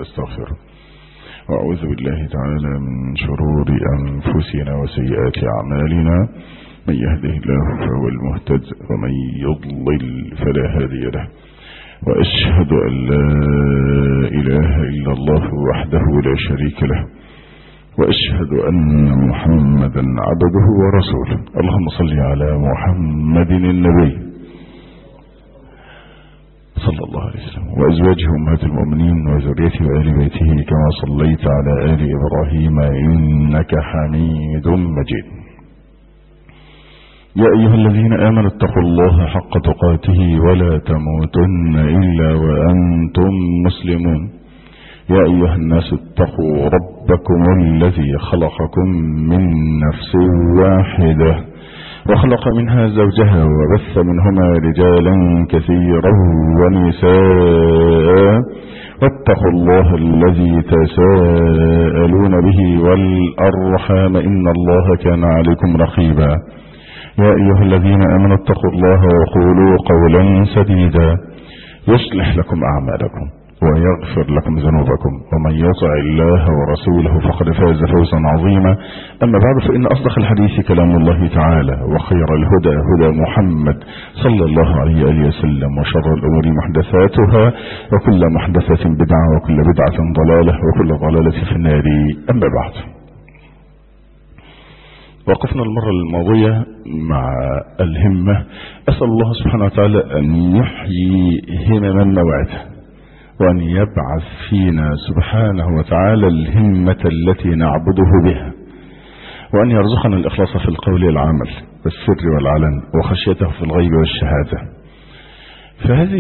واستغفره وأعوذ بالله تعالى من شرور أنفسنا وسيئات أعمالنا من يهده الله فهو المهتد ومن يضلل فلا هادي له وأشهد أن لا إله إلا الله وحده لا شريك له وأشهد أن محمدا عبده ورسوله اللهم صل على محمد النبي صلى الله عليه وسلم وأزواجه أمهات المؤمنين وذريته وآل بيته كما صليت على آل إبراهيم إنك حميد مجيد يا أيها الذين آمنوا اتقوا الله حق تقاته ولا تموتن إلا وأنتم مسلمون يا أيها الناس اتقوا ربكم الذي خلقكم من نفس واحدة وخلق منها زوجها وبث منهما رجالا كثيرا ونساء واتقوا الله الذي تساءلون به والأرحام إن الله كان عليكم رقيبا يا أيها الذين آمنوا اتقوا الله وقولوا قولا سديدا يصلح لكم أعمالكم ويغفر لكم ذنوبكم ومن يطع الله ورسوله فقد فاز فوزا عظيما أما بعد فإن أصدق الحديث كلام الله تعالى وخير الهدى هدى محمد صلى الله عليه وآله وسلم وشر الأمور محدثاتها وكل محدثة بدعة وكل بدعة ضلالة وكل ضلالة في النار أما بعد وقفنا المرة الماضية مع الهمة أسأل الله سبحانه وتعالى أن يحيي همم موعده وأن يبعث فينا سبحانه وتعالى الهمة التي نعبده بها وأن يرزقنا الإخلاص في القول والعمل والسر والعلن وخشيته في الغيب والشهادة فهذه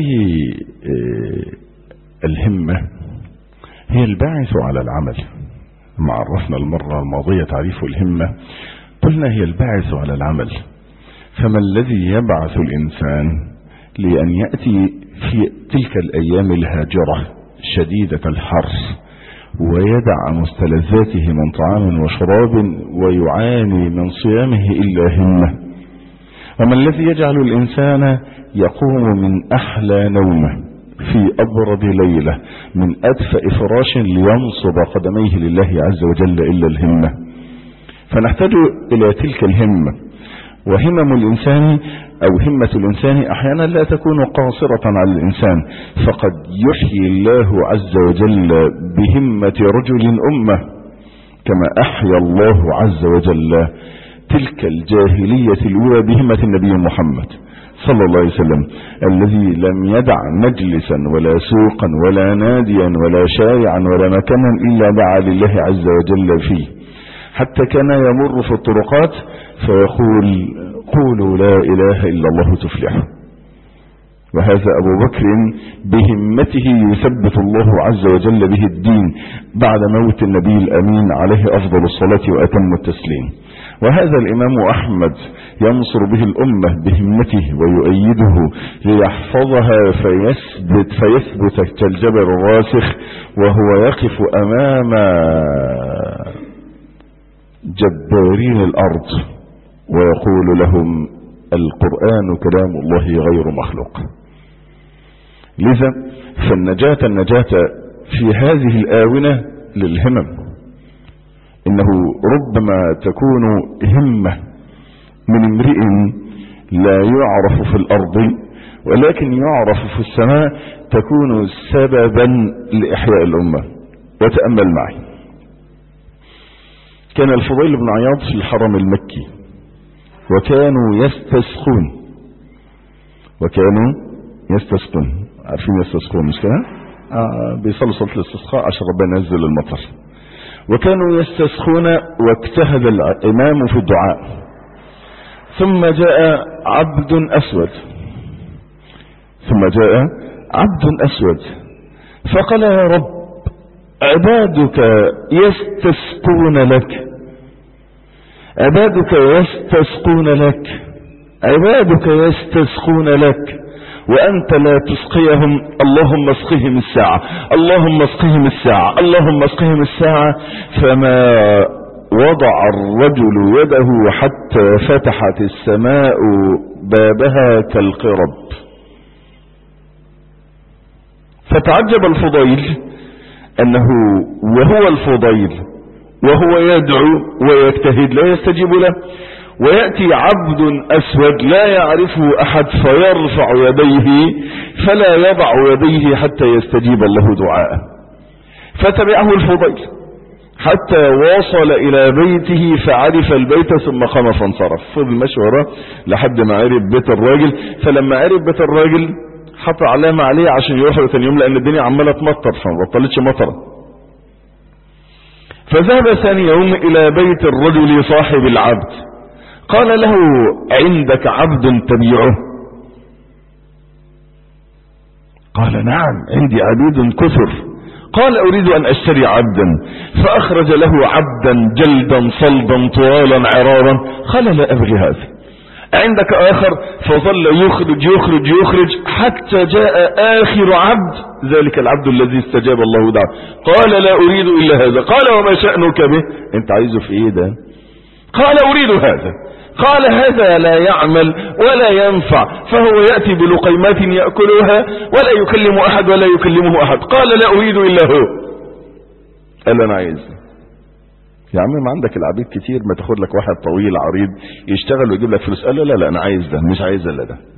الهمة هي الباعث على العمل ما عرفنا المرة الماضية تعريف الهمة قلنا هي الباعث على العمل فما الذي يبعث الإنسان لأن يأتي في تلك الأيام الهاجرة شديدة الحر ويدع مستلذاته من طعام وشراب ويعاني من صيامه إلا همة وما الذي يجعل الإنسان يقوم من أحلى نومه في أبرد ليلة من أدفأ فراش لينصب قدميه لله عز وجل إلا الهمة فنحتاج إلى تلك الهمة وهمم الإنسان أو همة الإنسان أحيانا لا تكون قاصرة على الإنسان فقد يحيي الله عز وجل بهمة رجل أمة كما أحيا الله عز وجل تلك الجاهلية الأولى بهمة النبي محمد صلى الله عليه وسلم الذي لم يدع مجلسا ولا سوقا ولا ناديا ولا شارعا ولا مكانا إلا دعا لله عز وجل فيه حتى كان يمر في الطرقات فيقول قولوا لا إله إلا الله تفلحوا وهذا أبو بكر بهمته يثبت الله عز وجل به الدين بعد موت النبي الأمين عليه أفضل الصلاة وأتم التسليم وهذا الإمام أحمد ينصر به الأمة بهمته ويؤيده ليحفظها فيثبت فيثبت كالجبل الراسخ وهو يقف أمام جبارين الأرض ويقول لهم القرآن كلام الله غير مخلوق لذا فالنجاة النجاة في هذه الآونة للهمم إنه ربما تكون همة من امرئ لا يعرف في الأرض ولكن يعرف في السماء تكون سببا لإحياء الأمة وتأمل معي كان الفضيل بن عياض في الحرم المكي وكانوا يستسقون وكانوا يستسقون عارفين يستسقون مش كده آه بيصلوا صلاة الاستسقاء عشان ربنا ينزل المطر وكانوا يستسقون واجتهد الإمام في الدعاء ثم جاء عبد أسود ثم جاء عبد أسود فقال يا رب عبادك يستسقون لك عبادك يستسقون لك عبادك يستسقون لك وأنت لا تسقيهم اللهم اسقهم الساعة اللهم اسقهم الساعة اللهم اسقهم الساعة فما وضع الرجل يده حتى فتحت السماء بابها كالقرب فتعجب الفضيل انه وهو الفضيل وهو يدعو ويجتهد لا يستجيب له ويأتي عبد أسود لا يعرفه أحد فيرفع يديه فلا يضع يديه حتى يستجيب الله دعاءه فتبعه الفضيل حتى وصل إلى بيته فعرف البيت ثم قام فانصرف فضل ماشي وراه لحد ما عرف بيت الراجل فلما عرف بيت الراجل حط علامة عليه عشان يروح له ثاني يوم لأن الدنيا عمالة تمطر فما بطلتش مطره فذهب ثاني يوم إلى بيت الرجل صاحب العبد قال له عندك عبد تبيعه قال نعم عندي عبيد كثر قال اريد ان اشتري عبدا فاخرج له عبدا جلدا صلدا طوالا عرارا قال لا ابغي هذا عندك اخر فظل يخرج يخرج يخرج حتى جاء اخر عبد ذلك العبد الذي استجاب الله دعوه قال لا اريد الا هذا قال وما شأنك به انت عايزه في ايه ده قال اريد هذا قال هذا لا يعمل ولا ينفع فهو يأتي بلقيمات يأكلها ولا يكلم أحد ولا يكلمه أحد قال لا أريد إلا هو قال أنا عايز يا عم ما عندك العبيد كتير ما تاخد لك واحد طويل عريض يشتغل ويجيب لك فلوس قال له لا لا أنا عايز ده مش عايز إلا ده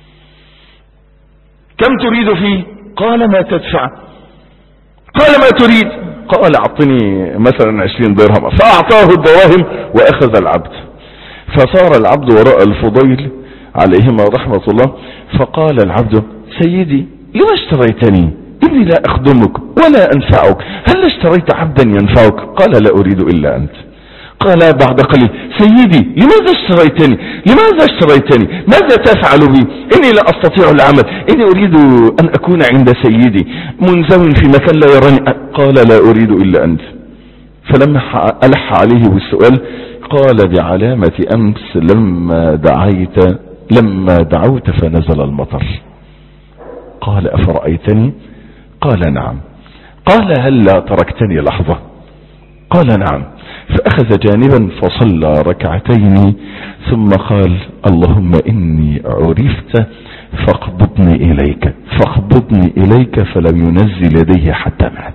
كم تريد فيه قال ما تدفع قال ما تريد قال اعطني مثلا عشرين درهم فأعطاه الدراهم وأخذ العبد فصار العبد وراء الفضيل عليهما رحمة الله فقال العبد سيدي لما اشتريتني إني لا أخدمك ولا أنفعك هل اشتريت عبدا ينفعك قال لا أريد إلا أنت قال بعد قليل سيدي لماذا اشتريتني لماذا اشتريتني ماذا تفعل بي إني لا أستطيع العمل إني أريد أن أكون عند سيدي منزو في مكان لا يراني قال لا أريد إلا أنت فلما ألح عليه بالسؤال قال بعلامة أمس لما دعيت لما دعوت فنزل المطر قال أفرأيتني قال نعم قال هل لا تركتني لحظة قال نعم فأخذ جانبا فصلى ركعتين ثم قال اللهم إني عرفت فاقبضني إليك فاقبضني إليك فلم ينزل يديه حتى مات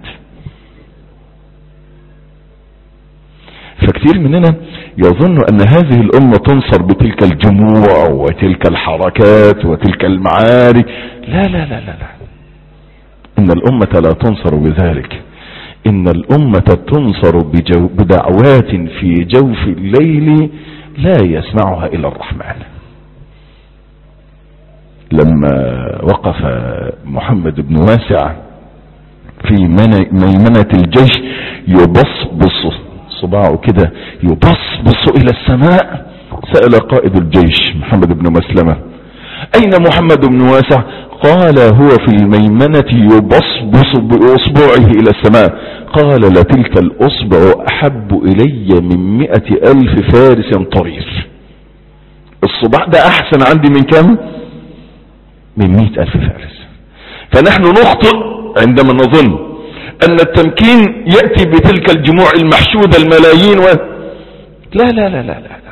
فكثير مننا يظن ان هذه الامة تنصر بتلك الجموع وتلك الحركات وتلك المعارك لا لا لا لا لا ان الامة لا تنصر بذلك ان الامة تنصر بجو بدعوات في جوف الليل لا يسمعها الا الرحمن لما وقف محمد بن واسع في ميمنة الجيش يبصبص صباعه كده يبصبص الى السماء سأل قائد الجيش محمد بن مسلمة اين محمد بن واسع قال هو في الميمنة يبصبص باصبعه الى السماء قال لتلك الاصبع احب الي من مئة الف فارس طرير الصباع ده احسن عندي من كم من مئة الف فارس فنحن نخطئ عندما نظن ان التمكين يأتي بتلك الجموع المحشودة الملايين و... لا لا لا لا لا, لا.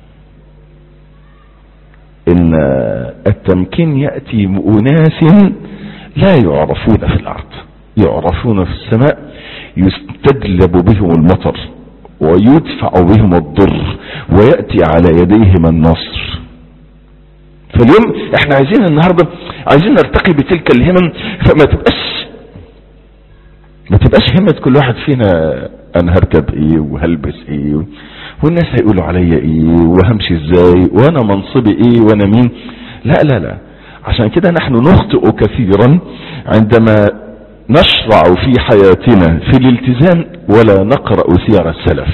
ان التمكين يأتي بأناس لا يعرفون في الارض يعرفون في السماء يستجلب بهم المطر ويدفع بهم الضر ويأتي على يديهم النصر فاليوم احنا عايزين النهاردة عايزين نرتقي بتلك الهمم فما تبقاش ما تبقاش همة كل واحد فينا انا هركب ايه وهلبس ايه والناس هيقولوا عليا ايه وهمشي ازاي وانا منصبي ايه وانا مين لا لا لا عشان كده نحن نخطئ كثيرا عندما نشرع في حياتنا في الالتزام ولا نقرأ سير السلف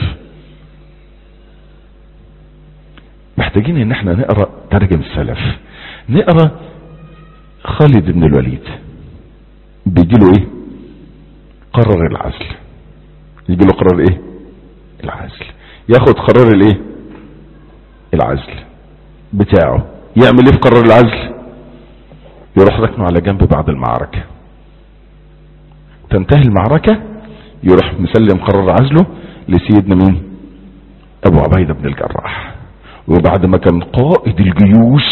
محتاجين ان احنا نقرأ ترجم السلف نقرأ خالد بن الوليد بيجيله ايه قرر العزل يجي له قرار ايه العزل ياخد قرار الايه العزل بتاعه يعمل ايه في قرار العزل يروح ركنه على جنب بعد المعركة تنتهي المعركة يروح مسلم قرار عزله لسيدنا مين ابو عبيدة بن الجراح وبعد ما كان قائد الجيوش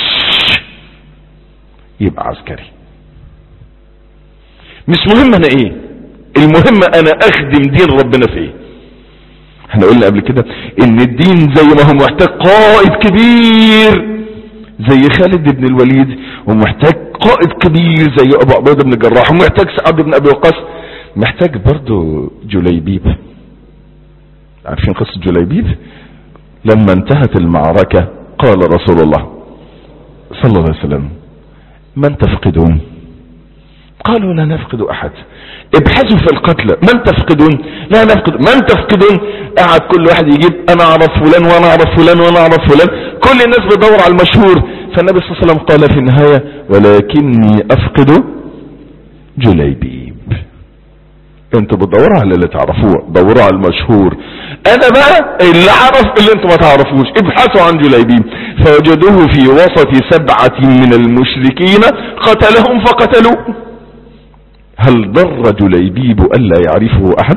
يبقى عسكري مش مهم انا ايه المهم انا اخدم دين ربنا في ايه احنا قلنا قبل كده ان الدين زي ما هو محتاج قائد كبير زي خالد بن الوليد ومحتاج قائد كبير زي ابو عبيده بن الجراح ومحتاج سعد بن ابي وقاص محتاج برضه جليبيب عارفين قصة جليبيب لما انتهت المعركة قال رسول الله صلى الله عليه وسلم من تفقدون قالوا لا نفقد احد ابحثوا في القتلى من تفقدون لا نفقد من تفقدون قعد كل واحد يجيب انا اعرف فلان وانا اعرف فلان وانا اعرف فلان كل الناس بتدور على المشهور فالنبي صلى الله عليه وسلم قال في النهاية ولكني افقد جليبيب انتوا بتدوروا على اللي تعرفوه دوروا على المشهور انا بقى اللي اعرف اللي انتوا ما تعرفوش ابحثوا عن جليبيب فوجدوه في وسط سبعة من المشركين قتلهم فقتلوه هل ضر جليبيب الا يعرفه احد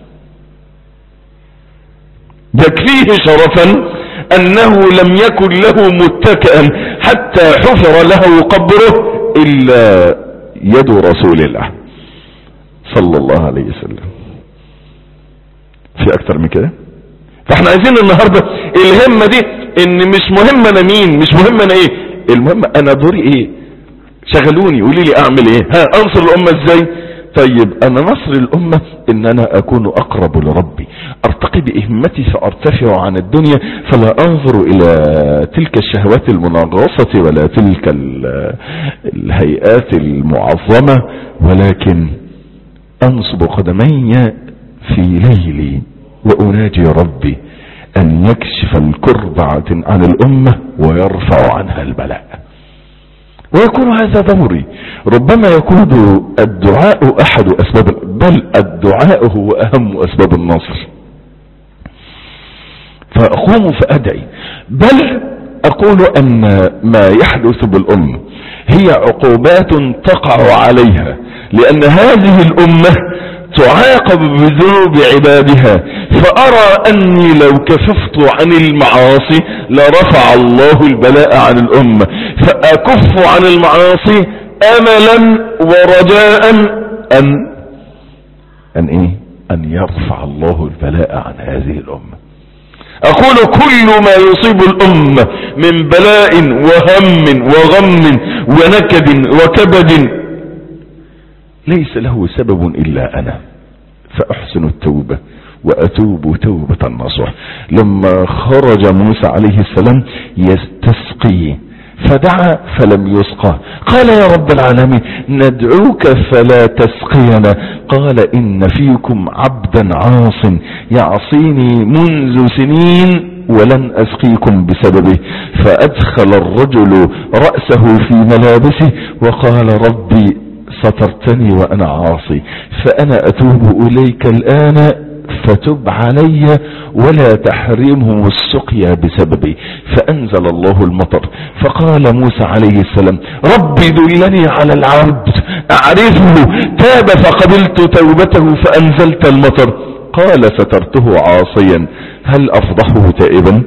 يكفيه شرفا انه لم يكن له متكئا حتى حفر له قبره الا يد رسول الله صلى الله عليه وسلم في اكتر من كده فاحنا عايزين النهاردة الهمة دي ان مش مهم انا مين مش مهم انا ايه المهم انا دوري ايه شغلوني قولي لي اعمل ايه ها انصر الامة ازاي طيب انا نصر الامة ان انا اكون اقرب لربي ارتقي باهمتي فارتفع عن الدنيا فلا انظر الى تلك الشهوات المنغصة ولا تلك الهيئات المعظمة ولكن انصب قدمي في ليلي واناجي ربي ان يكشف الكرب عن الامة ويرفع عنها البلاء ويكون هذا دوري ربما يكون الدعاء احد اسباب بل الدعاء هو اهم اسباب النصر فاقوم فادعي بل اقول ان ما يحدث بالامه هي عقوبات تقع عليها لان هذه الامه تعاقب بذنوب عبادها فارى اني لو كففت عن المعاصي لرفع الله البلاء عن الامة فاكف عن المعاصي املا ورجاء ان ان ايه ان يرفع الله البلاء عن هذه الامة اقول كل ما يصيب الامة من بلاء وهم وغم ونكد وكبد ليس له سبب الا انا فاحسن التوبة واتوب توبة نصح لما خرج موسى عليه السلام يستسقي فدعا فلم يسقى قال يا رب العالمين ندعوك فلا تسقينا قال ان فيكم عبدا عاص يعصيني منذ سنين ولن اسقيكم بسببه فادخل الرجل رأسه في ملابسه وقال ربي سترتني وانا عاصي فانا اتوب اليك الان فتب علي ولا تحرمهم السقيا بسببي فانزل الله المطر فقال موسى عليه السلام ربي دلني على العبد اعرفه تاب فقبلت توبته فانزلت المطر قال سترته عاصيا هل افضحه تائبا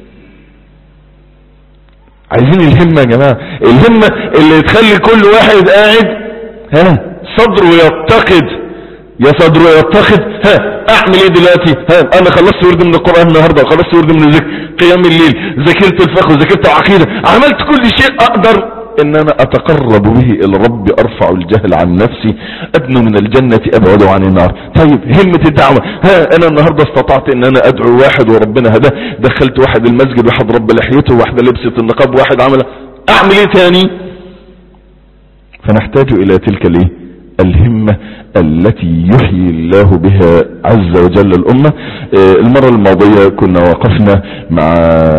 عايزين الهمة يا جماعة الهمة اللي تخلي كل واحد قاعد ها صدره يتقد يا صدره يتقد ها اعمل ايه دلوقتي ها انا خلصت ورد من القرآن النهاردة خلصت ورد من الذكر قيام الليل ذاكرت الفقه وذاكرت العقيدة عملت كل شيء اقدر ان انا اتقرب به الى ربي ارفع الجهل عن نفسي ادنو من الجنة ابعد عن النار طيب همة الدعوة ها انا النهاردة استطعت ان انا ادعو واحد وربنا هداه دخلت واحد المسجد واحد رب لحيته واحدة لبست النقاب واحد عمل اعمل ايه تاني فنحتاج الى تلك الايه الهمة التي يحيي الله بها عز وجل الامة المرة الماضية كنا وقفنا مع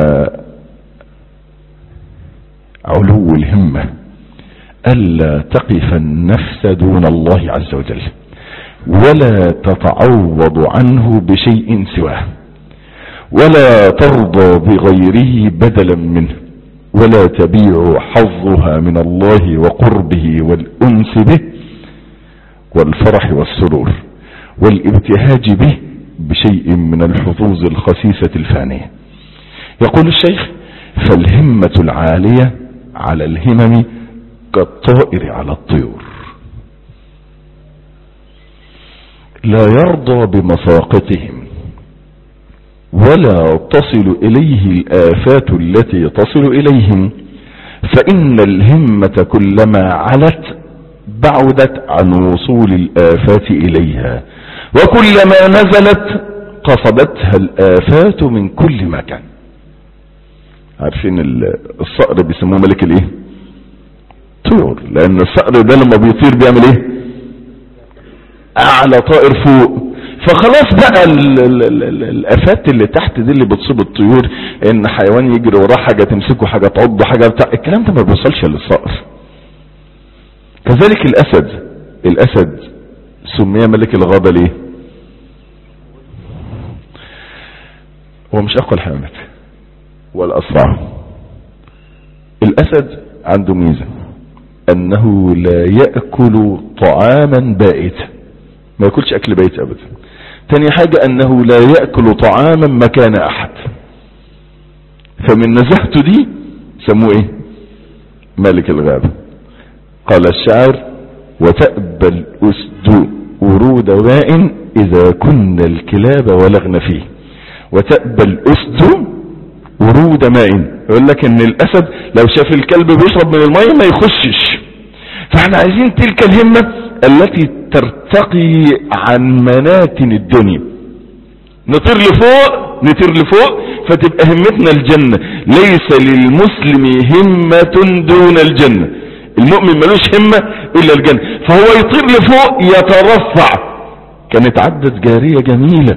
علو الهمة ألا تقف النفس دون الله عز وجل ولا تتعوض عنه بشيء سواه ولا ترضى بغيره بدلا منه ولا تبيع حظها من الله وقربه والأنس به والفرح والسرور والابتهاج به بشيء من الحظوظ الخسيسة الفانية يقول الشيخ فالهمة العالية على الهمم كالطائر على الطيور لا يرضى بمساقطهم ولا تصل إليه الآفات التي تصل إليهم فإن الهمة كلما علت بعدت عن وصول الآفات إليها وكلما نزلت قصدتها الآفات من كل مكان عارفين الصقر بيسموه ملك الايه طيور لان الصقر ده لما بيطير بيعمل ايه اعلى طائر فوق فخلاص بقى ال ال ال ال الافات اللي تحت دي اللي بتصيب الطيور ان حيوان يجري وراه حاجة تمسكه حاجة تعضه حاجة بتاع الكلام ده ما بيوصلش للصقر كذلك الاسد الاسد سمي ملك الغابة ليه هو مش اقوى الحيوانات والاسرع الاسد عنده ميزة انه لا يأكل طعاما بائتا ما يأكلش اكل بيت ابدا تاني حاجة انه لا يأكل طعاما مكان احد فمن نزهته دي سموه ايه ملك الغابة قال الشاعر وتأبى الأسد ورود ماء إذا كنا الكلاب ولغن فيه وتأبى الأسد ورود ماء يقول لك ان الأسد لو شاف الكلب بيشرب من الماء ما يخشش فاحنا عايزين تلك الهمة التي ترتقي عن مناتن الدنيا نطير لفوق نطير لفوق فتبقى همتنا الجنة ليس للمسلم همة دون الجنة المؤمن ملوش همة الا الجنة فهو يطير لفوق يترفع كانت عدت جارية جميلة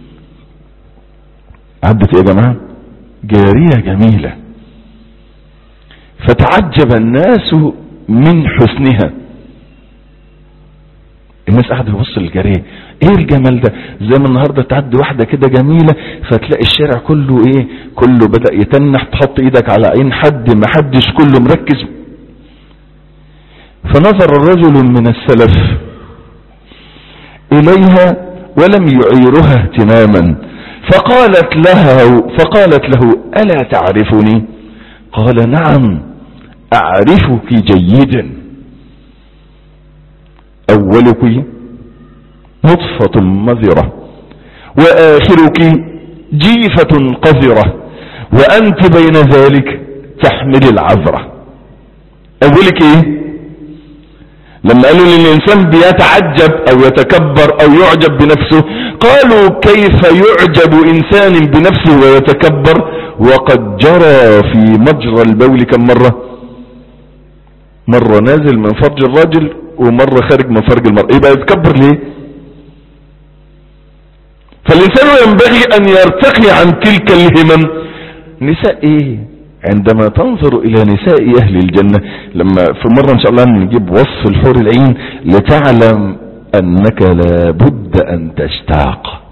عدت ايه يا جماعة جارية جميلة فتعجب الناس من حسنها الناس قاعدة تبص للجارية ايه الجمال ده زي ما النهاردة تعدي واحدة كده جميلة فتلاقي الشارع كله ايه كله بدأ يتنح تحط ايدك على عين حد ما حدش كله مركز فنظر رجل من السلف اليها ولم يعيرها اهتماما فقالت لها فقالت له الا تعرفني قال نعم اعرفك جيدا اولك نطفة مذرة واخرك جيفة قذرة وانت بين ذلك تحمل العذرة اولك ايه لما قالوا للإنسان بيتعجب أو يتكبر أو يعجب بنفسه قالوا كيف يعجب إنسان بنفسه ويتكبر وقد جرى في مجرى البول كم مرة مرة نازل من فرج الرجل ومرة خارج من فرج المرأة يبقى يتكبر ليه فالإنسان ينبغي أن يرتقي عن تلك الهمم نساء ايه عندما تنظر الى نساء اهل الجنة لما في مرة ان شاء الله نجيب وصف الحور العين لتعلم انك لابد ان تشتاق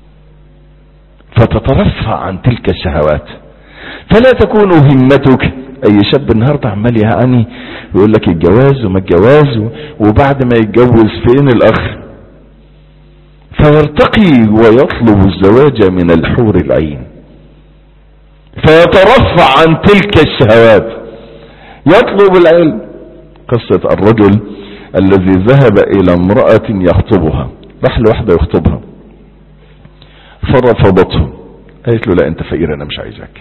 فتترفع عن تلك الشهوات فلا تكون همتك اي شاب النهاردة عمال يعني يقول لك الجواز وما الجواز وبعد ما يتجوز فين الاخ فيرتقي ويطلب الزواج من الحور العين فيترفع عن تلك الشهوات يطلب العلم قصة الرجل الذي ذهب الى امرأة يخطبها راح لوحدة يخطبها فرفضته قالت له لا انت فقير انا مش عايزك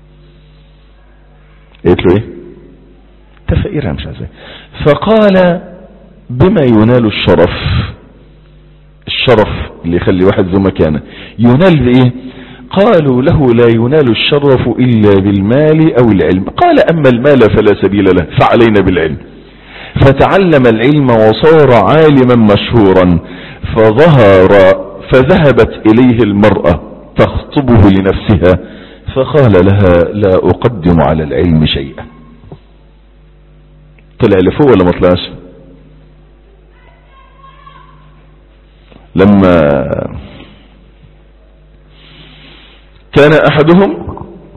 قالت له ايه انت فقير انا مش عايزك فقال بما ينال الشرف الشرف اللي يخلي واحد ذو مكانه ينال بايه قالوا له لا ينال الشرف إلا بالمال أو العلم قال أما المال فلا سبيل له فعلينا بالعلم فتعلم العلم وصار عالما مشهورا فظهر فذهبت إليه المرأة تخطبه لنفسها فقال لها لا أقدم على العلم شيئا طلع لفوق ولا ما طلعش لما كان احدهم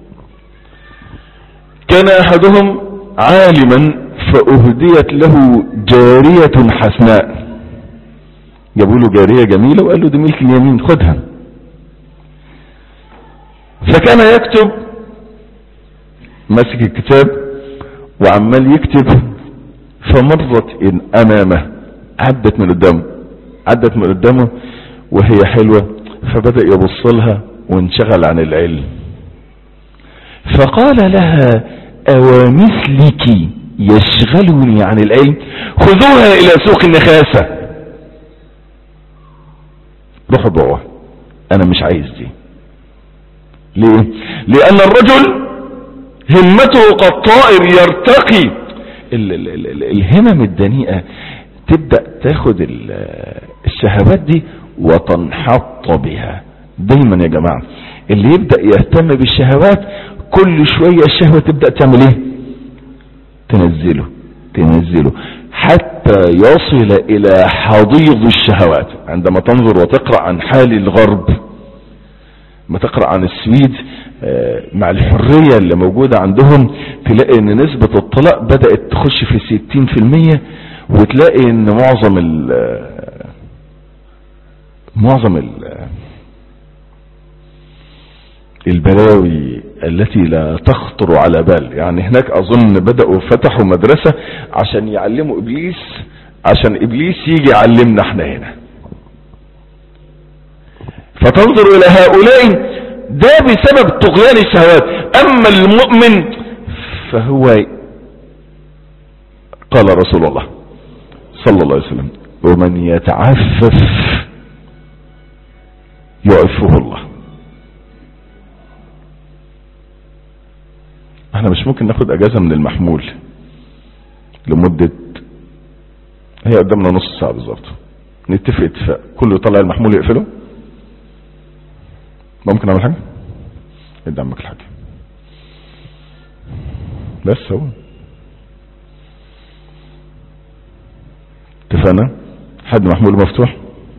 كان احدهم عالما فاهديت له جارية حسناء جابوا له جارية جميلة وقال له دي ملك اليمين خدها فكان يكتب ماسك الكتاب وعمال يكتب فمرت إن امامه عدت من قدامه عدت من قدامه وهي حلوة فبدأ يبص لها وانشغل عن العلم فقال لها أومثلك يشغلني عن العلم خذوها إلى سوق النخاسة روحوا بقوا أنا مش عايز دي ليه لأن الرجل همته كالطائر يرتقي ال ال ال الهمم الدنيئة تبدأ تاخد الشهوات دي وتنحط بها دايما يا جماعة اللي يبدأ يهتم بالشهوات كل شوية الشهوة تبدأ تعمل ايه تنزله تنزله حتى يصل الى حضيض الشهوات عندما تنظر وتقرأ عن حال الغرب ما تقرأ عن السويد مع الحرية اللي موجودة عندهم تلاقي ان نسبة الطلاق بدأت تخش في ستين في المية وتلاقي ان معظم ال معظم ال البلاوي التي لا تخطر على بال يعني هناك اظن بدأوا فتحوا مدرسة عشان يعلموا ابليس عشان ابليس يجي يعلمنا احنا هنا فتنظر الى هؤلاء ده بسبب طغيان الشهوات اما المؤمن فهو قال رسول الله صلى الله عليه وسلم ومن يتعفف يعفه الله احنا مش ممكن ناخد اجازة من المحمول لمدة هي قدامنا نص ساعة بالظبط نتفق اتفاق كله يطلع المحمول يقفله ممكن اعمل حاجة ادي عمك الحاجة بس هو اتفقنا حد محمول مفتوح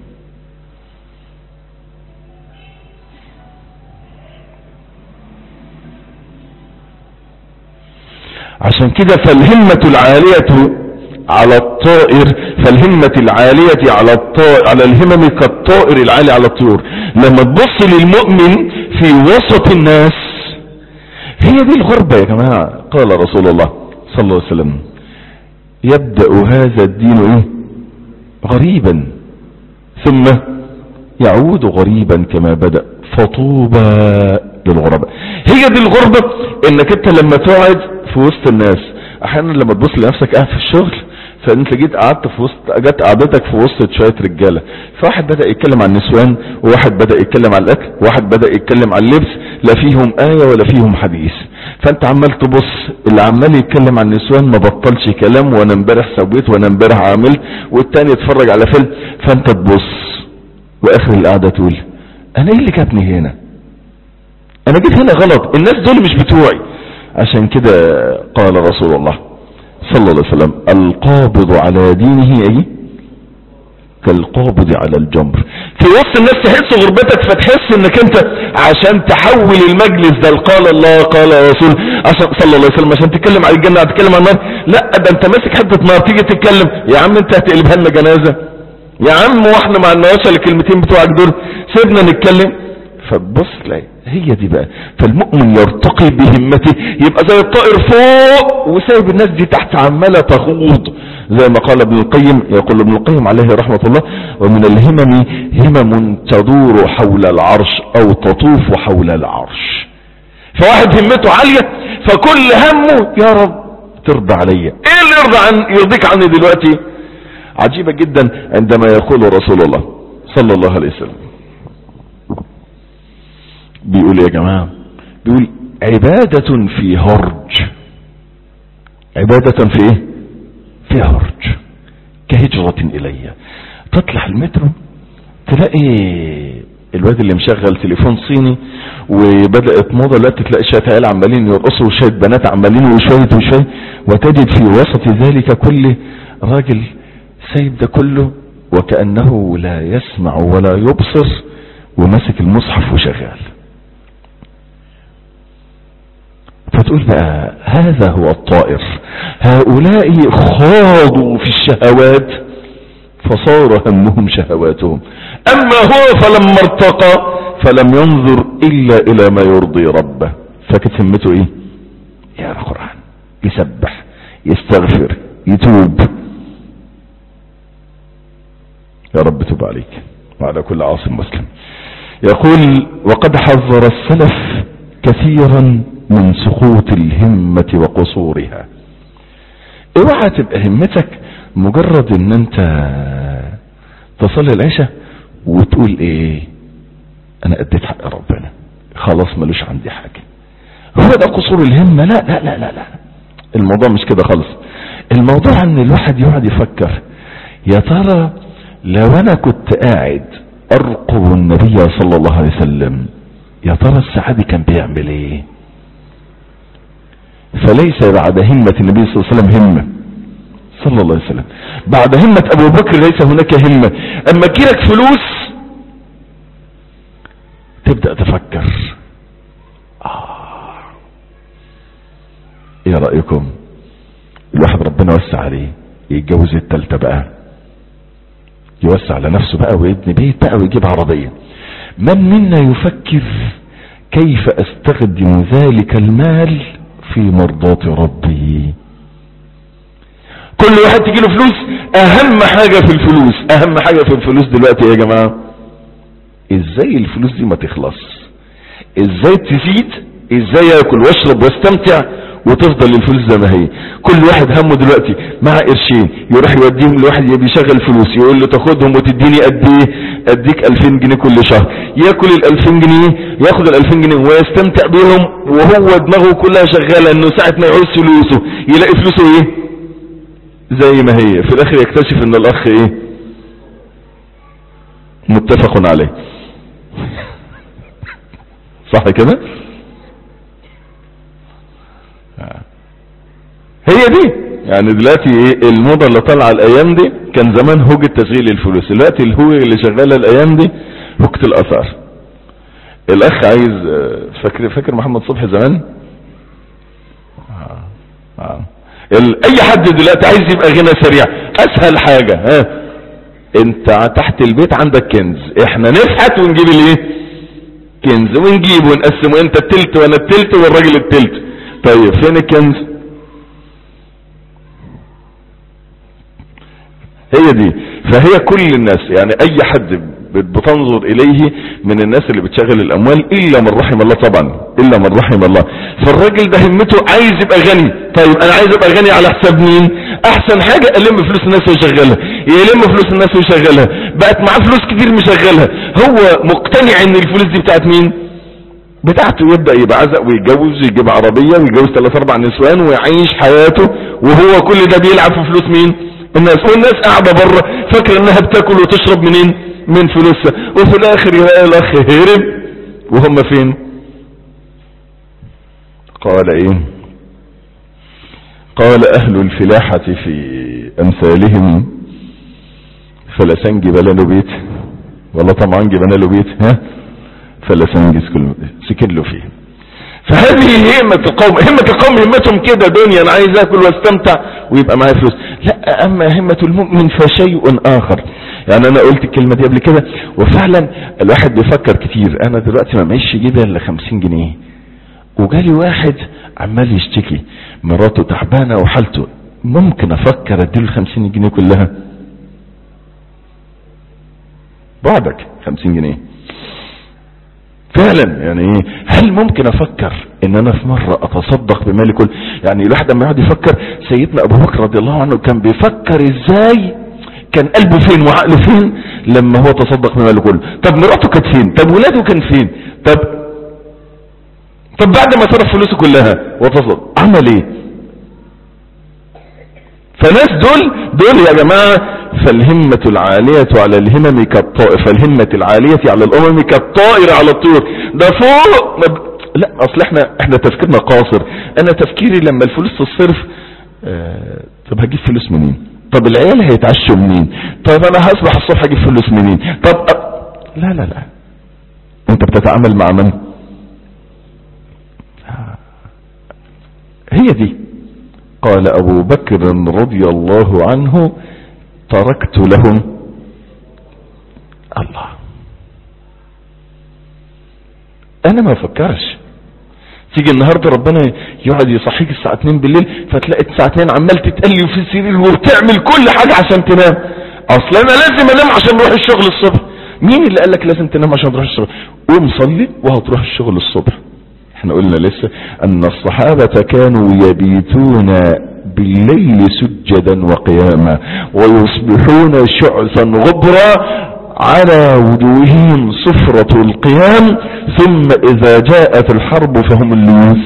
عشان كده فالهمة العالية على الطائر فالهمة العالية على الطائر على الهمم كالطائر العالي على الطيور لما تبص للمؤمن في وسط الناس هي دي الغربة يا جماعة قال رسول الله صلى الله عليه وسلم يبدأ هذا الدين ايه غريبا ثم يعود غريبا كما بدأ فطوبى للغرباء هي دي الغربة انك انت لما تقعد في وسط الناس احيانا لما تبص لنفسك قاعد في الشغل فانت جيت قعدت في وسط جت قعدتك في وسط شويه رجاله فواحد بدا يتكلم عن النسوان وواحد بدا يتكلم عن الاكل وواحد بدا يتكلم عن اللبس لا فيهم ايه ولا فيهم حديث فانت عمال تبص اللي عمال يتكلم عن النسوان ما بطلش كلام وانا امبارح سويت وانا امبارح عملت والتاني يتفرج على فيلم فانت تبص واخر القعده تقول انا ايه اللي جابني هنا انا جيت هنا غلط الناس دول مش بتوعي عشان كده قال رسول الله صلى الله عليه وسلم القابض على دينه ايه كالقابض على الجمر في وسط الناس تحس غربتك فتحس انك انت عشان تحول المجلس ده قال الله قال رسول عشان صلى الله عليه وسلم عشان تتكلم عن الجنة هتتكلم عن النار لا ده انت ماسك حتة نار تيجي تتكلم يا عم انت هتقلبها لنا جنازة يا عم واحنا ما عندناش الكلمتين بتوعك دول سيبنا نتكلم فتبص تلاقي هي دي بقى فالمؤمن يرتقي بهمته يبقى زي الطائر فوق وسايب الناس دي تحت عمالة تخوض زي ما قال ابن القيم يقول ابن القيم عليه رحمة الله ومن الهمم همم تدور حول العرش او تطوف حول العرش فواحد همته عالية فكل همه يا رب ترضى عليا ايه اللي يرضى عن يرضيك عني دلوقتي عجيبة جدا عندما يقول رسول الله صلى الله عليه وسلم بيقول يا جماعة بيقول عبادة في هرج عبادة في ايه في هرج كهجرة الي تطلع المترو تلاقي الواد اللي مشغل تليفون صيني وبدأت موضة لا تلاقي شوية عيال عمالين يرقصوا وشوية بنات عمالين وشوية وشوية وتجد في وسط ذلك كل راجل سيد ده كله وكأنه لا يسمع ولا يبصر وماسك المصحف وشغال فتقول بقى هذا هو الطائر هؤلاء خاضوا في الشهوات فصار همهم شهواتهم اما هو فلما ارتقى فلم ينظر الا الى ما يرضي ربه فكانت همته ايه يا القرآن يسبح يستغفر يتوب يا رب تب عليك وعلى كل عاصم مسلم يقول وقد حذر السلف كثيرا من سقوط الهمة وقصورها اوعى تبقى همتك مجرد ان انت تصلي العشاء وتقول ايه انا اديت حق ربنا خلاص ملوش عندي حاجة هو ده قصور الهمة لا لا لا لا لا الموضوع مش كده خالص الموضوع ان الواحد يقعد يفكر يا ترى لو انا كنت قاعد ارقب النبي صلى الله عليه وسلم يا ترى السعادة كان بيعمل ايه فليس بعد همة النبي صلى الله عليه وسلم همة صلى الله عليه وسلم بعد همة ابو بكر ليس هناك همة اما تجيلك فلوس تبدأ تفكر آه. ايه رأيكم الواحد ربنا وسع عليه يتجوز التالتة بقى يوسع على نفسه بقى ويبني بيت بقى ويجيب عربية من منا يفكر كيف استخدم ذلك المال في مرضاة ربي كل واحد تجيله فلوس اهم حاجة في الفلوس اهم حاجة في الفلوس دلوقتي يا جماعة ازاي الفلوس دي ما تخلص ازاي تزيد ازاي ياكل واشرب واستمتع وتفضل الفلوس زي ما هي كل واحد همه دلوقتي مع قرشين يروح يوديهم لواحد بيشغل فلوس يقول له تاخدهم وتديني قد ايه اديك 2000 جنيه كل شهر ياكل ال 2000 جنيه ياخد ال 2000 جنيه ويستمتع بيهم وهو دماغه كلها شغاله انه ساعه ما يعوز فلوسه يلاقي فلوسه ايه زي ما هي في الاخر يكتشف ان الاخ ايه متفق عليه صح كده هي دي يعني دلوقتي ايه الموضة اللي طالعه الايام دي كان زمان هوجة تشغيل الفلوس دلوقتي الهوجة اللي شغالة الايام دي هوجة الاثار الاخ عايز فاكر فاكر محمد صبحي زمان آه. آه. اي حد دلوقتي عايز يبقى غنى سريع اسهل حاجة ها انت تحت البيت عندك كنز احنا نفحت ونجيب الايه كنز ونجيب ونقسم وانت التلت وانا التلت والراجل التلت طيب فين الكنز هي دي فهي كل الناس يعني اي حد بتنظر اليه من الناس اللي بتشغل الاموال الا من رحم الله طبعا الا من رحم الله فالراجل ده همته عايز يبقى غني طيب انا عايز ابقى غني على حساب مين احسن حاجة الم فلوس الناس ويشغلها يلم فلوس الناس ويشغلها بقت معاه فلوس كتير مشغلها هو مقتنع ان الفلوس دي بتاعت مين بتاعته يبدأ يبقى عزق ويتجوز ويجيب عربية ويتجوز ثلاث اربع نسوان ويعيش حياته وهو كل ده بيلعب في فلوس مين الناس والناس قاعدة بره فاكرة انها بتاكل وتشرب منين من فلوسها وفي الاخر يلاقي الاخ هرب وهم فين قال ايه قال اهل الفلاحة في امثالهم فلسنج بلا له بيت والله طبعا جبنا له بيت ها فلسنج سكن له فيه فهذه همة القوم همة القوم همتهم كده دنيا انا عايز اكل واستمتع ويبقى معايا فلوس لا اما همة المؤمن فشيء اخر يعني انا قلت الكلمة دي قبل كده وفعلا الواحد بيفكر كتير انا دلوقتي ما معيش جيبه الا 50 جنيه وجالي واحد عمال يشتكي مراته تعبانة وحالته ممكن افكر اديله 50 جنيه كلها بعدك 50 جنيه فعلا يعني ايه هل ممكن افكر ان انا في مرة اتصدق بمالي كله يعني الواحد لما يقعد يفكر سيدنا ابو بكر رضي الله عنه كان بيفكر ازاي كان قلبه فين وعقله فين لما هو تصدق بماله كله طب مراته كانت فين طب ولاده كان فين طب طب بعد ما صرف فلوسه كلها وتصدق عمل ايه فناس دول دول يا جماعة فالهمة العالية على الهمم كالطائر فالهمة العالية على الامم كالطائر على الطيور ده فوق لا اصل احنا احنا تفكيرنا قاصر انا تفكيري لما الفلوس تصرف آه طب هجيب فلوس منين طب العيال هيتعشوا منين طب انا هصبح الصبح اجيب فلوس منين طب أ... لا لا لا انت بتتعامل مع من هي دي قال ابو بكر رضي الله عنه تركت لهم الله انا ما افكرش تيجي النهاردة ربنا يقعد يصحيك الساعة 2 بالليل فتلاقي الساعة 2 عمال تتقلي في السرير وبتعمل كل حاجة عشان تنام اصلا انا لازم انام عشان اروح الشغل الصبح مين اللي قال لك لازم تنام عشان تروح الشغل قوم صلي وهتروح الشغل الصبح احنا قلنا لسه ان الصحابة كانوا يبيتون بالليل سجدا وقياما ويصبحون شعثا غبرا على وجوههم صفرة القيام ثم اذا جاءت الحرب فهم الليوث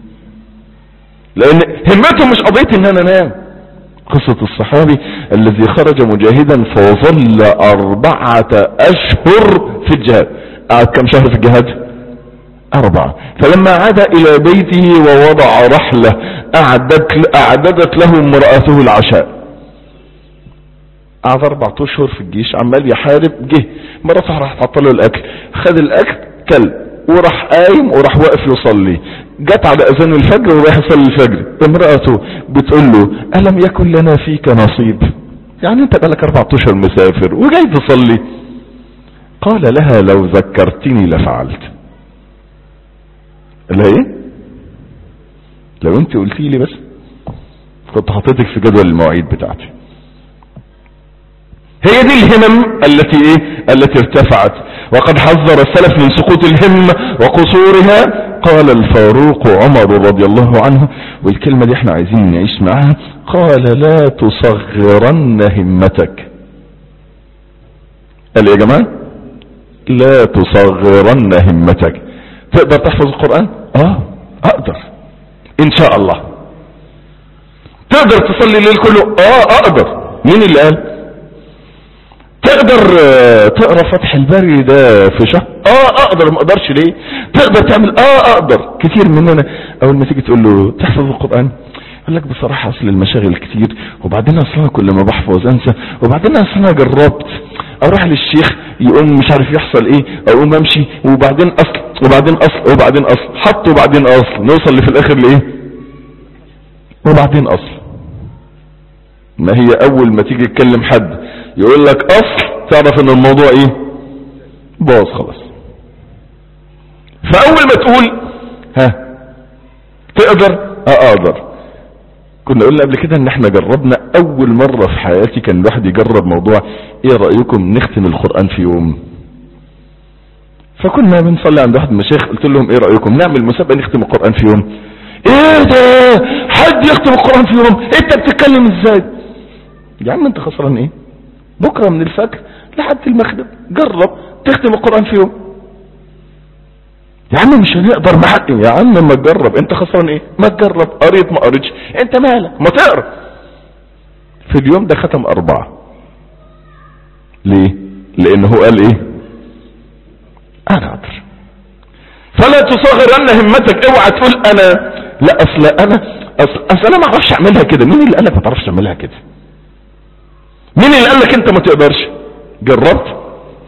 لان همتهم مش قضية ان انا انام قصة الصحابي الذي خرج مجاهدا فظل اربعة اشهر في الجهاد قعد كم شهر في الجهاد اربعة فلما عاد الى بيته ووضع رحلة اعدت, اعددت له امرأته العشاء قعد اربع اشهر في الجيش عمال يحارب جه مرته راح تحط له الاكل خد الاكل كل وراح قايم وراح واقف يصلي جت على اذان الفجر وراح يصلي الفجر امرأته بتقول له الم يكن لنا فيك نصيب يعني انت بقالك اربع اشهر مسافر وجاي تصلي قال لها لو ذكرتني لفعلت لا ايه لو انت قلتي لي بس كنت حطيتك في جدول المواعيد بتاعتي هي دي الهمم التي ايه التي ارتفعت وقد حذر السلف من سقوط الهمة وقصورها قال الفاروق عمر رضي الله عنه والكلمة دي احنا عايزين نعيش معاها قال لا تصغرن همتك قال يا جماعة لا تصغرن همتك تقدر تحفظ القرآن اه اقدر ان شاء الله تقدر تصلي الليل كله اه اقدر مين اللي قال تقدر تقرا فتح الباري ده في شهر اه اقدر ما اقدرش ليه تقدر تعمل اه اقدر كتير مننا اول ما تيجي تقول له تحفظ القرآن يقول لك بصراحة اصل المشاغل كتير وبعدين اصلا كل ما بحفظ انسى وبعدين اصلا انا جربت اروح للشيخ يقوم مش عارف يحصل ايه اقوم امشي وبعدين اصل وبعدين اصل وبعدين اصل حط وبعدين اصل نوصل في الاخر لايه وبعدين اصل ما هي اول ما تيجي تكلم حد يقول لك اصل تعرف ان الموضوع ايه باظ خلاص فاول ما تقول ها تقدر اه اقدر كنا قلنا قبل كده ان احنا جربنا اول مرة في حياتي كان الواحد يجرب موضوع ايه رأيكم نختم القرآن في يوم فكنا بنصلي عند واحد من المشايخ قلت لهم ايه رأيكم نعمل مسابقة نختم القرآن في يوم ايه ده حد يختم القرآن في يوم انت بتتكلم ازاي يا عم انت خسران ايه بكرة من الفجر لحد المغرب جرب تختم القرآن في يوم يا عم مش هنقدر معاك يا عم ما تجرب انت خسران ايه ما تجرب قريت ما قريتش انت مالك ما تقرا في اليوم ده ختم اربعة ليه لانه قال ايه انا اقدر فلا تصغرن همتك اوعى تقول انا لا اصل انا اصل, أصل انا ما اعرفش اعملها كده مين اللي قال لك ما تعرفش تعملها كده مين اللي قال لك انت ما تقدرش جربت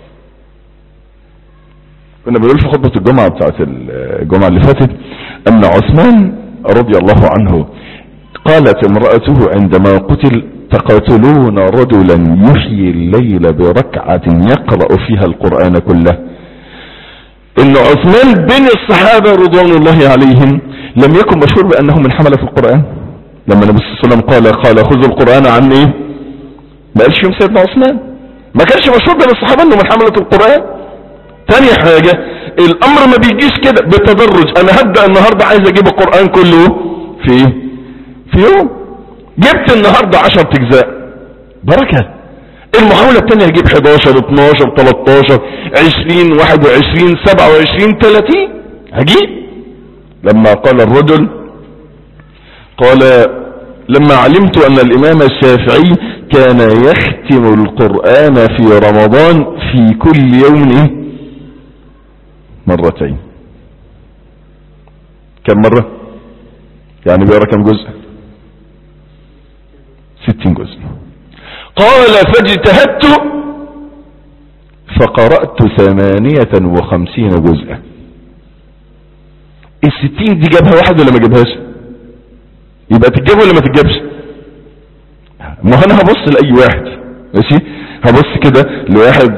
كنا بنقول في خطبة الجمعة بتاعت الجمعة اللي فاتت ان عثمان رضي الله عنه قالت امرأته عندما قتل تقاتلون رجلا يحيي الليل بركعة يقرأ فيها القرآن كله ان عثمان بين الصحابة رضوان الله عليهم لم يكن مشهور بانه من حملة القرآن لما النبي صلى الله عليه وسلم قال قال خذوا القرآن عن ايه ما قالش يوم سيدنا عثمان ما كانش مشهور بين الصحابة انه من حملة القرآن تاني حاجة الامر ما بيجيش كده بالتدرج انا هبدأ النهاردة عايز اجيب القرآن كله في ايه في يوم جبت النهاردة عشر اجزاء بركة المحاولة التانية هجيب 11 12 13 20 21 27 30 هجيب لما قال الرجل قال لما علمت ان الامام الشافعي كان يختم القرآن في رمضان في كل يوم ايه مرتين كم مرة يعني بيقرا كم جزء ستين جزء قال فاجتهدت فقرأت ثمانية وخمسين جزءا الستين دي جابها واحد ولا ما جابهاش يبقى تتجاب ولا ما تتجابش ما انا هبص لأي واحد ماشي هبص كده لواحد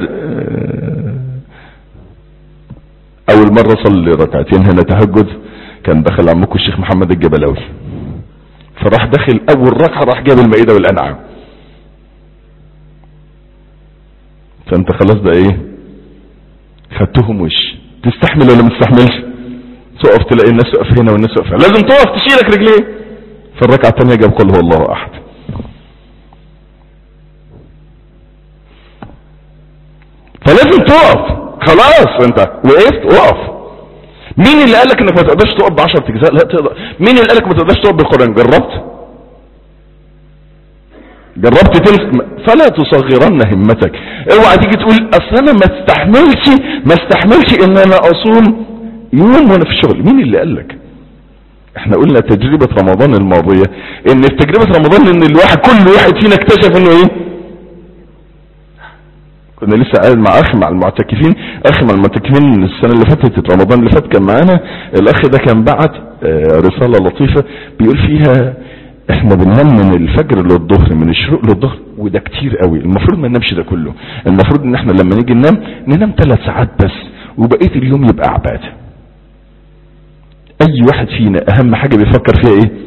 اول مرة صلي ركعتين هنا تهجد كان دخل عمكم الشيخ محمد الجبلاوي فراح داخل اول ركعة راح جاب المائدة والانعام فانت خلاص بقى ايه خدتهم وش تستحمل ولا ما تستحملش تقف تلاقي الناس واقف هنا والناس واقف هنا. لازم تقف تشيلك رجليه في الركعة الثانية جاب قل هو الله احد فلازم تقف خلاص انت وقفت وقف مين اللي قالك انك ما تقدرش تقف بعشر اجزاء لا تقدر مين اللي قالك ما تقدرش تقف بالقرآن جربت جربت تمسك فلا تصغرن همتك اوعى تيجي تقول اصل انا ما استحملش ما استحملش ان انا اصوم يوم وانا في الشغل مين اللي قالك احنا قلنا تجربة رمضان الماضية ان في تجربة رمضان ان الواحد كل واحد فينا اكتشف انه ايه كنا لسه قاعد مع اخ مع المعتكفين اخ مع المعتكفين السنة اللي فاتت رمضان اللي فات كان معانا الاخ ده كان بعت آه، رسالة لطيفة بيقول فيها احنا بننام من الفجر للظهر من الشروق للظهر وده كتير قوي المفروض ما ننامش ده كله المفروض ان احنا لما نيجي ننام ننام ثلاث ساعات بس وبقية اليوم يبقى عبادة اي واحد فينا اهم حاجة بيفكر فيها ايه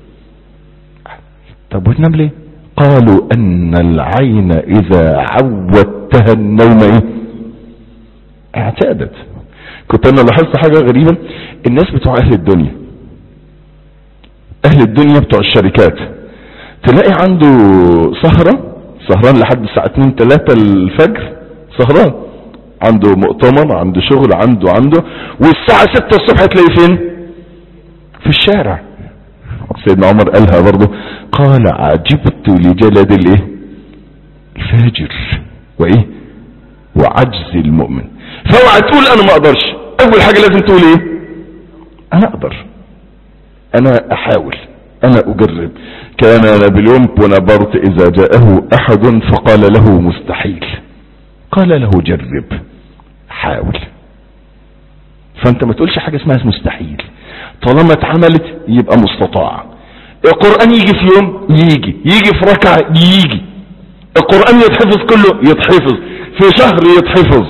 طب وتنام ليه قالوا ان العين اذا عودتها النوم ايه اعتادت كنت انا لاحظت حاجة غريبة الناس بتوع اهل الدنيا اهل الدنيا بتوع الشركات تلاقي عنده سهرة سهران لحد الساعة 2 3 الفجر سهران عنده مؤتمر عنده شغل عنده عنده والساعة 6 الصبح تلاقيه فين في الشارع سيدنا عمر قالها برضه قال عجبت لجلد الايه الفاجر وايه وعجز المؤمن فاوعى تقول انا ما اقدرش اول حاجة لازم تقول ايه انا اقدر انا احاول انا اجرب كان نابليون بونابرت اذا جاءه احد فقال له مستحيل قال له جرب حاول فانت ما تقولش حاجة اسمها مستحيل طالما اتعملت يبقى مستطاع القرآن يجي في يوم يجي يجي في ركعة يجي القرآن يتحفظ كله يتحفظ في شهر يتحفظ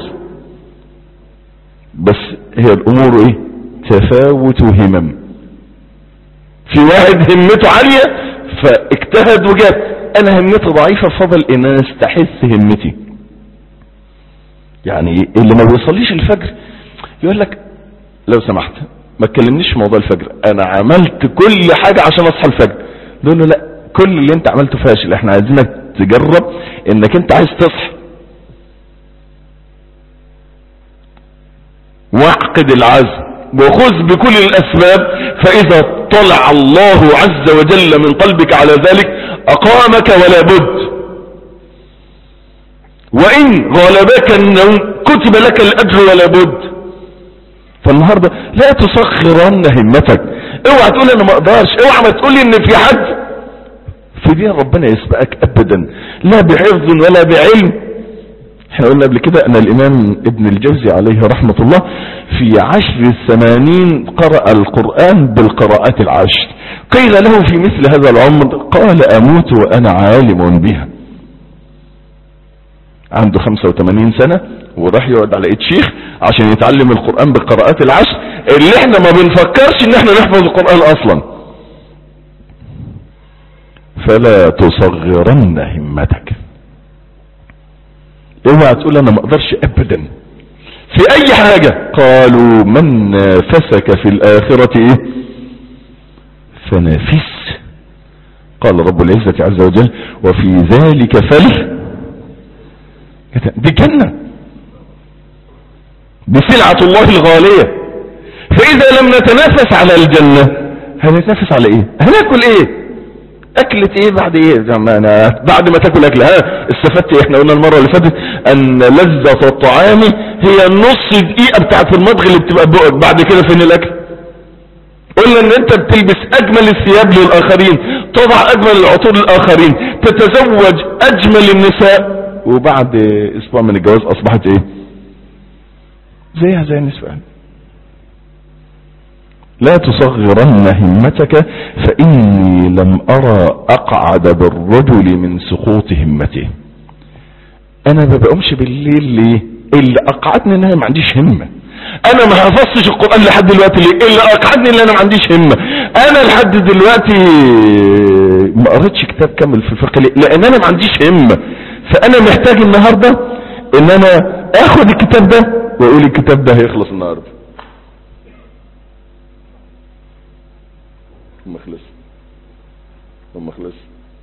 بس هي الامور ايه تفاوت همم في واحد همته عالية فاجتهد وجاب انا همتي ضعيفة فضل ان انا استحث همتي يعني اللي ما بيصليش الفجر يقول لك لو سمحت ما تكلمنيش في موضوع الفجر انا عملت كل حاجة عشان اصحى الفجر نقول له لا كل اللي انت عملته فاشل احنا عايزينك تجرب انك انت عايز تصحى واعقد العزم وخذ بكل الاسباب فاذا طلع الله عز وجل من قلبك على ذلك اقامك ولا بد وان غلبك النوم كتب لك الاجر ولا بد فالنهاردة لا تصغرن همتك اوعى تقول انا ما اقدرش اوعى ما تقول ان في حد في دين ربنا يسبقك ابدا لا بحفظ ولا بعلم احنا قلنا قبل كده ان الامام ابن الجوزي عليه رحمة الله في عشر الثمانين قرأ القرآن بالقراءات العشر قيل له في مثل هذا العمر قال اموت وانا عالم بها عنده 85 سنة وراح يقعد على ايد شيخ عشان يتعلم القرآن بالقراءات العشر اللي احنا ما بنفكرش ان احنا نحفظ القرآن اصلا فلا تصغرن همتك اوعى تقول انا ما اقدرش ابدا في اي حاجة قالوا من نافسك في الاخرة ايه فنافس قال رب العزة عز وجل وفي ذلك فل دي جنة دي سلعة الله الغالية فاذا لم نتنافس على الجنة هنتنافس على ايه هناكل ايه اكلة ايه بعد ايه أنا بعد ما تاكل اكل ها استفدت ايه احنا قلنا المرة اللي فاتت ان لذة الطعام هي النص دقيقة بتاعت المضغ اللي بتبقى بقك بعد كده فين الاكل قلنا ان انت بتلبس اجمل الثياب للاخرين تضع اجمل العطور للاخرين تتزوج اجمل النساء وبعد اسبوع من الجواز اصبحت ايه زيها زي النسوان لا تصغرن همتك فإني لم أرى أقعد بالرجل من سقوط همته أنا ما بقومش بالليل ليه اللي أقعدني إن أنا ما عنديش همة أنا ما حفظتش القرآن لحد دلوقتي ليه اللي أقعدني إن أنا ما عنديش همة أنا لحد دلوقتي ما قريتش كتاب كامل في الفقه ليه لأن أنا ما عنديش همة فأنا محتاج النهاردة إن أنا آخد الكتاب ده واقول الكتاب ده هيخلص النهارده ما خلص ما خلص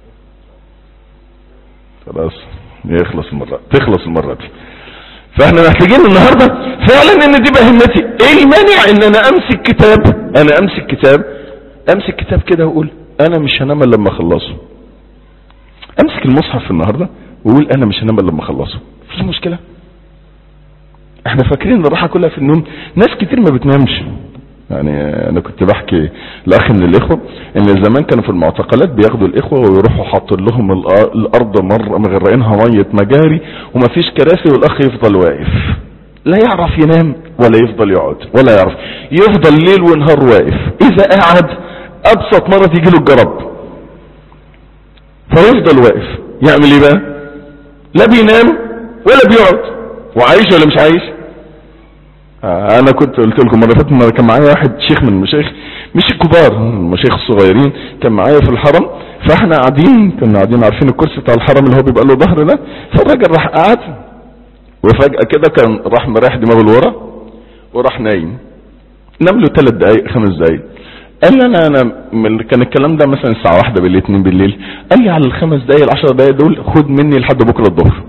خلاص يخلص المرة تخلص المرة دي فاحنا محتاجين النهاردة فعلا ان دي بهمتي ايه المانع ان انا امسك كتاب انا امسك كتاب امسك كتاب كده واقول انا مش هنام الا لما اخلصه امسك المصحف النهاردة واقول انا مش هنام الا لما اخلصه في مشكلة احنا فاكرين الراحة كلها في النوم ناس كتير ما بتنامش يعني انا كنت بحكي لاخ من الاخوه ان زمان كانوا في المعتقلات بياخدوا الاخوه ويروحوا حاطين لهم الارض مره مغرقينها ميه مجاري ومفيش كراسي والاخ يفضل واقف لا يعرف ينام ولا يفضل يقعد ولا يعرف يفضل ليل ونهار واقف اذا قعد ابسط مره تيجي له الجرب فيفضل واقف يعمل ايه بقى لا بينام ولا بيقعد وعايش ولا مش عايش انا كنت قلت لكم مره فاتت كان معايا واحد شيخ من المشايخ مش الكبار المشايخ الصغيرين كان معايا في الحرم فاحنا قاعدين كنا قاعدين عارفين الكرسي بتاع الحرم اللي هو بيبقى له ظهر ده فالراجل راح قعد وفجاه كده كان راح مريح دماغه لورا وراح نايم نام له ثلاث دقائق خمس دقائق قال لي انا انا من كان الكلام ده مثلا الساعه واحدة بالليل اتنين بالليل قال لي على الخمس دقائق العشر دقائق دول خد مني لحد بكره الظهر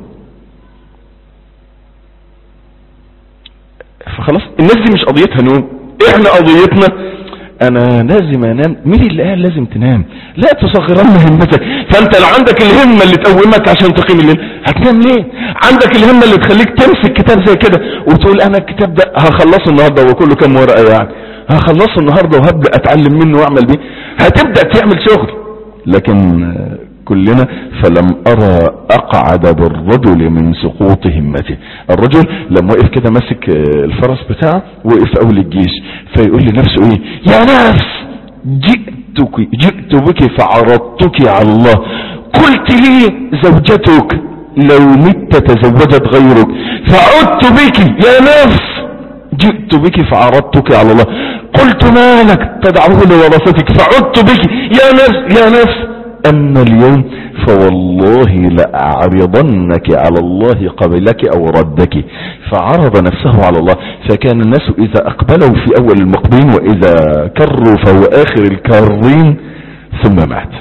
فخلاص الناس دي مش قضيتها نوم احنا قضيتنا انا لازم انام مين اللي قال لازم تنام لا تصغرن همتك فانت لو عندك الهمة اللي تقومك عشان تقيم الليل هتنام ليه عندك الهمة اللي تخليك تمسك كتاب زي كده وتقول انا الكتاب ده هخلصه النهاردة وكله كام ورقة يعني هخلصه النهاردة وهبدأ اتعلم منه واعمل بيه هتبدأ تعمل شغل لكن كلنا فلم أرى أقعد بالرجل من سقوط همته الرجل لما وقف كده ماسك الفرس بتاعه وقف أول الجيش فيقول لنفسه ايه يا نفس جئتك جئت بك فعرضتك على الله قلت لي زوجتك لو مت تزوجت غيرك فعدت بك يا نفس جئت بك فعرضتك على الله قلت ما لك تدعوه لورثتك فعدت بك يا نفس يا نفس أما اليوم فوالله لأعرضنك على الله قبلك أو ردك فعرض نفسه على الله فكان الناس إذا أقبلوا في أول المقبين وإذا كروا فهو آخر الكارين ثم مات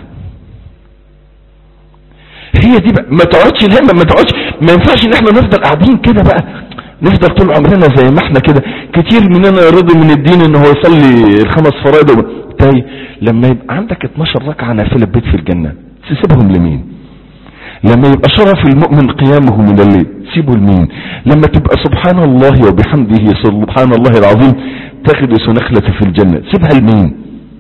هي دي بقى ما تقعدش الهمة ما تقعدش ما ينفعش ان احنا نفضل قاعدين كده بقى نفضل طول عمرنا زي ما احنا كده كتير مننا يرضي من الدين ان هو يصلي الخمس فرائض تاي لما يبقى عندك 12 ركعة نافلة بيت في الجنة تسيبهم لمين لما يبقى شرف المؤمن قيامه من الليل سيبه لمين لما تبقى سبحان الله وبحمده سبحان الله العظيم تخدس نخلة في الجنة سيبها لمين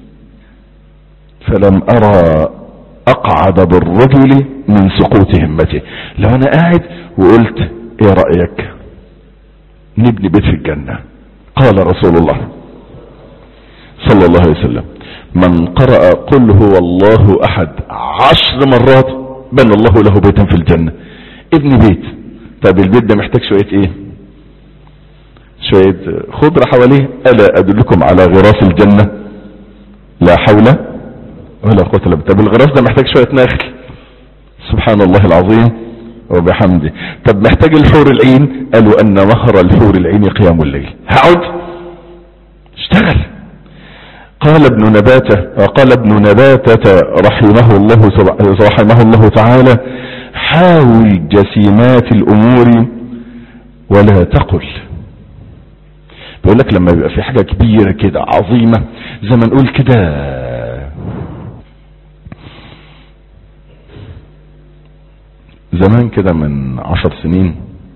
فلم أرى أقعد بالرجل من سقوط همته لو أنا قاعد وقلت ايه رأيك نبني بيت في الجنة قال رسول الله صلى الله عليه وسلم من قرأ قل هو الله أحد عشر مرات بنى الله له بيتا في الجنة ابن بيت طب البيت ده محتاج شوية ايه شوية خضرة حواليه ألا أدلكم على غراس الجنة لا حول ولا قوة الا بالله طب الغراس ده محتاج شوية نخل سبحان الله العظيم وبحمده طب محتاج الحور العين قالوا أن مهر الحور العين قيام الليل هقعد اشتغل قال ابن نباتة قال ابن نباتة رحمه الله رحمه الله تعالى حاول جسيمات الأمور ولا تقل بيقول لك لما بيبقى في حاجة كبيرة كده عظيمة زي ما نقول كده زمان كده من عشر سنين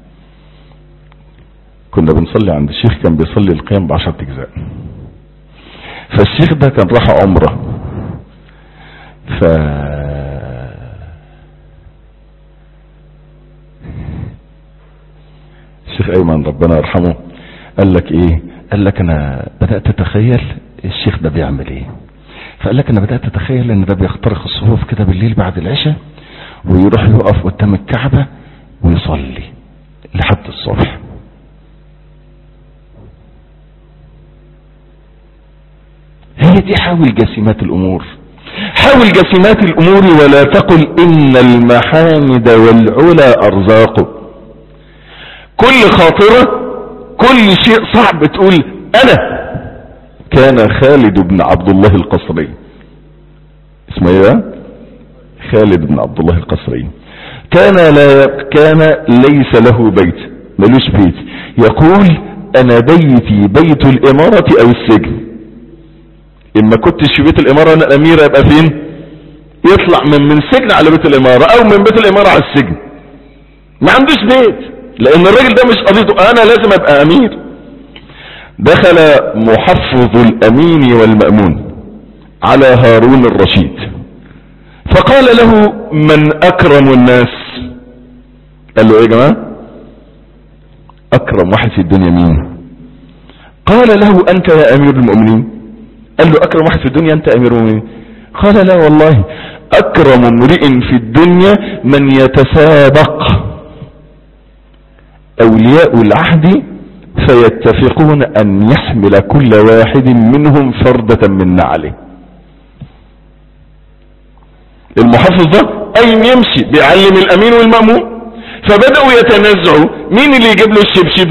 كنا بنصلي عند الشيخ كان بيصلي القيام بعشرة اجزاء فالشيخ ده كان راح عمره ف الشيخ ايمن ربنا يرحمه قال لك ايه قال لك انا بدأت اتخيل الشيخ ده بيعمل ايه فقال لك انا بدأت اتخيل ان ده بيخترق الصفوف كده بالليل بعد العشاء ويروح يقف قدام الكعبة ويصلي لحد الصبح هي دي حاول جسيمات الامور حاول جسيمات الامور ولا تقل ان المحامد والعلا ارزاق كل خاطرة كل شيء صعب تقول انا كان خالد بن عبد الله القصري اسمه ايه بقى؟ خالد بن عبد الله القصري كان لا كان ليس له بيت ملوش بيت يقول انا بيتي بيت الامارة او السجن اما كنتش في بيت الامارة انا الامير يبقى فين يطلع من من سجن على بيت الامارة او من بيت الامارة على السجن ما عندوش بيت لان الراجل ده مش قضيته انا لازم ابقى امير دخل محفظ الامين والمأمون على هارون الرشيد فقال له من اكرم الناس قال له ايه يا جماعة اكرم واحد في الدنيا مين قال له انت يا امير المؤمنين قال له اكرم واحد في الدنيا انت امير المؤمنين قال لا والله اكرم امرئ في الدنيا من يتسابق اولياء العهد فيتفقون ان يحمل كل واحد منهم فردة من نعله المحافظ ده اين يمشي بيعلم الامين والمأمون فبدأوا يتنازعوا مين اللي يجيب له الشبشب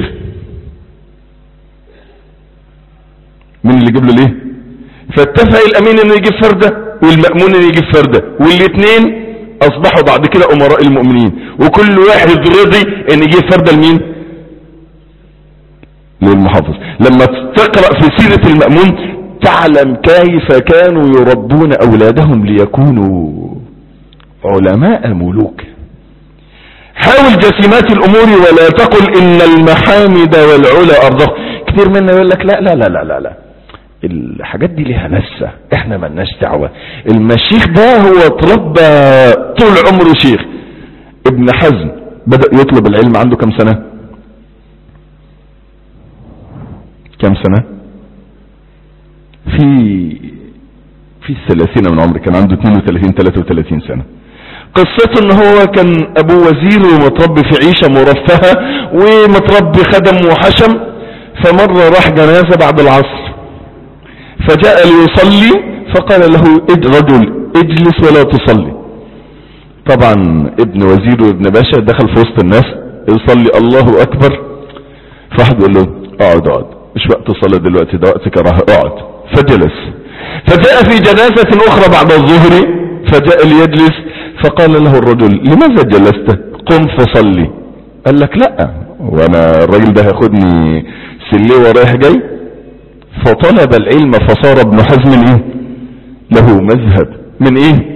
مين اللي يجيب له ليه فاتفق الامين انه يجيب فردة والمأمون انه يجيب فردة والاثنين اصبحوا بعد كده امراء المؤمنين وكل واحد رضي ان يجيب فردة لمين للمحافظ لما تقرأ في سيرة المأمون تعلم كيف كانوا يربون اولادهم ليكونوا علماء ملوك حاول جسيمات الامور ولا تقل ان المحامد والعلا ارضه كتير منا يقول لك لا لا لا لا لا, لا. الحاجات دي ليها نسة احنا ملناش دعوة المشيخ ده هو اتربى طول عمره شيخ ابن حزم بدأ يطلب العلم عنده كم سنة كم سنة في في الثلاثين من عمره كان عنده 32 33 سنة قصته ان هو كان ابو وزير ومتربي في عيشة مرفهة ومتربي خدم وحشم فمرة راح جنازة بعد العصر فجاء ليصلي فقال له اج رجل اجلس ولا تصلي طبعا ابن وزير وابن باشا دخل في وسط الناس يصلي الله اكبر فواحد يقول له اقعد اقعد مش وقت صلاة دلوقتي ده وقت كراهة اقعد فجلس فجاء في جنازة اخرى بعد الظهر فجاء ليجلس فقال له الرجل لماذا جلست قم فصلي قال لك لا وانا الراجل ده هياخدني سليه ورايح جاي فطلب العلم فصار ابن حزم ايه له مذهب من ايه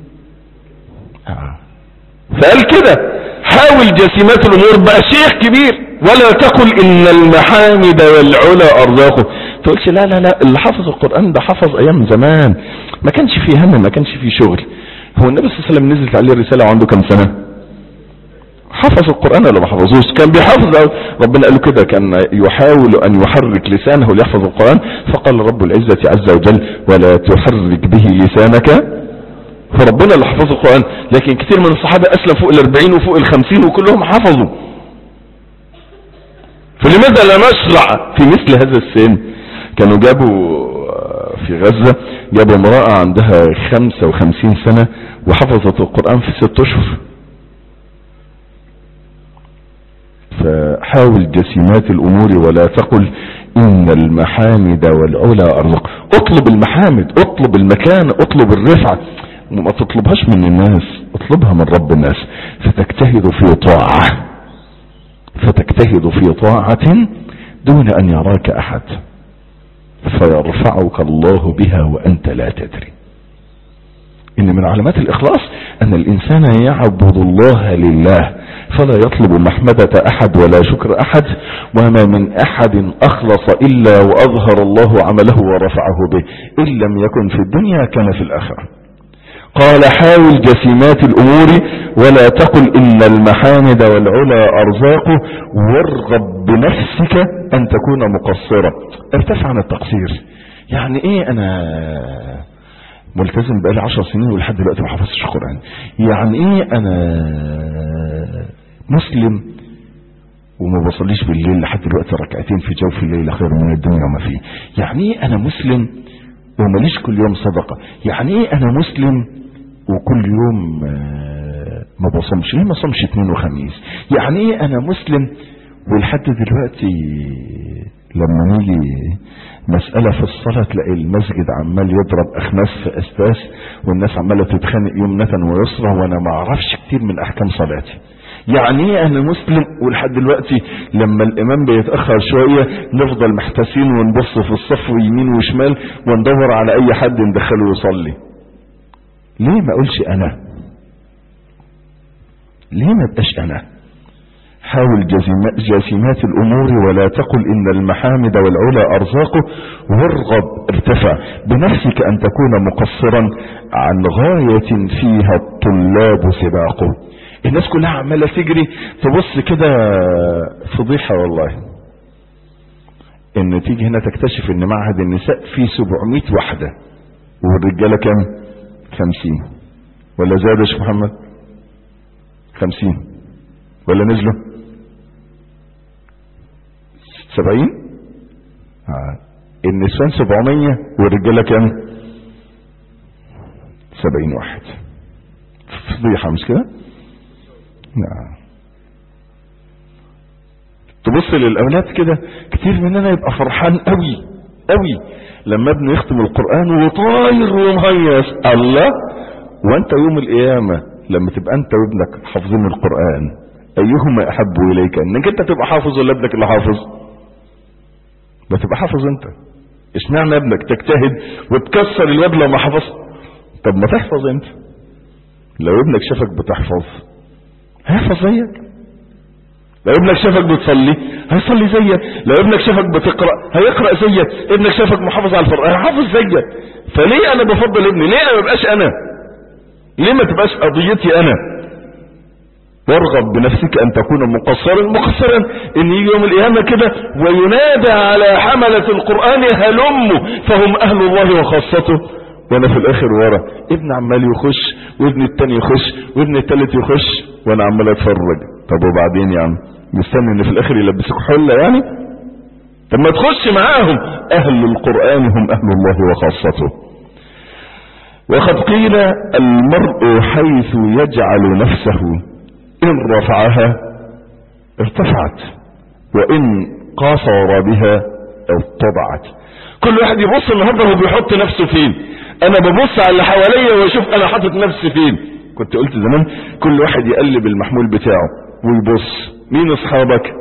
فقال كده حاول جسيمات الامور بقى شيخ كبير ولا تقل ان المحامد والعلا ارزاقه تقولش لا لا لا اللي حفظ القرآن ده حفظ ايام زمان ما كانش فيه هم ما كانش فيه شغل هو النبي صلى الله عليه وسلم نزلت عليه الرسالة وعنده كم سنة حفظ القرآن ولا ما حفظوش كان بيحفظ ربنا قال له كده كان يحاول ان يحرك لسانه ليحفظ القرآن فقال رب العزة عز وجل ولا تحرك به لسانك فربنا اللي حفظ القرآن لكن كثير من الصحابة اسلم فوق الاربعين وفوق الخمسين وكلهم حفظوا فلماذا لا نشرع في مثل هذا السن كانوا جابوا في غزة جابوا امرأة عندها خمسة وخمسين سنة وحفظت القرآن في ست اشهر فحاول جسيمات الامور ولا تقل ان المحامد والعلا ارزق اطلب المحامد اطلب المكان اطلب الرفعة ما تطلبهاش من الناس اطلبها من رب الناس فتجتهد في طاعة فتجتهد في طاعة دون ان يراك احد فيرفعك الله بها وانت لا تدري ان من علامات الاخلاص ان الانسان يعبد الله لله فلا يطلب محمدة احد ولا شكر احد وما من احد اخلص الا واظهر الله عمله ورفعه به ان لم يكن في الدنيا كان في الاخرة قال حاول جسيمات الامور ولا تقل ان المحامد والعلا ارزاق وارغب بنفسك ان تكون مقصرة ارتفع عن التقصير يعني ايه انا ملتزم بقالي عشر سنين ولحد دلوقتي ما حفظتش القرآن يعني ايه انا مسلم وما بصليش بالليل لحد دلوقتي ركعتين في جوف الليل خير من الدنيا وما فيه يعني ايه انا مسلم وماليش كل يوم صدقة يعني ايه انا مسلم وكل يوم ما بصمش ليه ما صمش اثنين وخميس يعني ايه انا مسلم ولحد دلوقتي لما نيجي مسألة في الصلاة تلاقي المسجد عمال يضرب أخماس في أساس والناس عمالة تتخانق يمنة ويسرى وأنا ما أعرفش كتير من أحكام صلاتي يعني ايه انا مسلم ولحد دلوقتي لما الامام بيتاخر شويه نفضل محتاسين ونبص في الصف يمين وشمال وندور على اي حد ندخله يصلي ليه ما اقولش انا ليه ما ابقاش انا حاول جاسمات الامور ولا تقل ان المحامد والعلا ارزاقه وارغب ارتفع بنفسك ان تكون مقصرا عن غايه فيها الطلاب سباقه الناس كلها عماله تجري تبص كده فضيحه والله ان تيجي هنا تكتشف ان معهد النساء فيه 700 وحده والرجاله كام 50 ولا زاد يا شيخ محمد 50 ولا نزلوا 70 آه. النسوان 700 والرجاله كام 70 واحد فضيحه مش كده نعم تبص للاولاد كده كتير مننا يبقى فرحان قوي قوي لما ابنه يختم القران وطاير ومهيص الله وانت يوم القيامه لما تبقى انت وابنك حافظين القران ايهما احب اليك انك انت تبقى حافظ ولا ابنك اللي حافظ ما تبقى حافظ انت اشمعنى ابنك تجتهد وتكسر الواد لو ما حفظ طب ما تحفظ انت لو ابنك شافك بتحفظ هيحفظ زيك لو ابنك شافك بتصلي هيصلي زيك لو ابنك شافك بتقرا هيقرا زيك ابنك شافك محافظ على القران هيحافظ زيك فليه انا بفضل ابني ليه انا ما ببقاش انا ليه ما تبقاش قضيتي انا وارغب بنفسك ان تكون مقصرا مقصرا ان يجي يوم القيامه كده وينادى على حمله القران هلموا فهم اهل الله وخاصته وانا في الاخر ورا ابن عمال يخش وابن التاني يخش وابن التالت يخش وانا عمال اتفرج طب وبعدين يا عم مستني ان في الاخر يلبسك حله يعني طب ما تخش معاهم اهل القران هم اهل الله وخاصته وقد قيل المرء حيث يجعل نفسه ان رفعها ارتفعت وان قصر بها ارتضعت كل واحد يبص النهارده هو بيحط نفسه فين انا ببص على اللي حواليا واشوف انا حاطط نفسي فين كنت قلت زمان كل واحد يقلب المحمول بتاعه ويبص مين اصحابك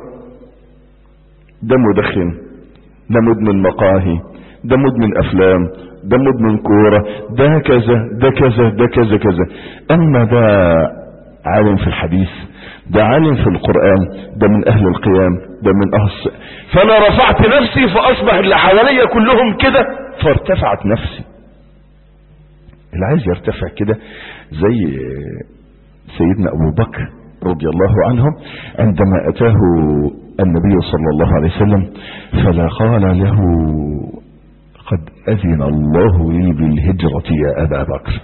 ده مدخن ده مدمن مقاهي ده مدمن افلام ده مدمن كورة ده كذا ده كذا ده كذا كذا اما ده عالم في الحديث ده عالم في القرآن ده من اهل القيام ده من اهل الص... فانا رفعت نفسي فاصبح اللي حواليا كلهم كده فارتفعت نفسي اللي عايز يرتفع كده زي سيدنا ابو بكر رضي الله عنه عندما اتاه النبي صلى الله عليه وسلم فقال له قد اذن الله لي بالهجرة يا ابا بكر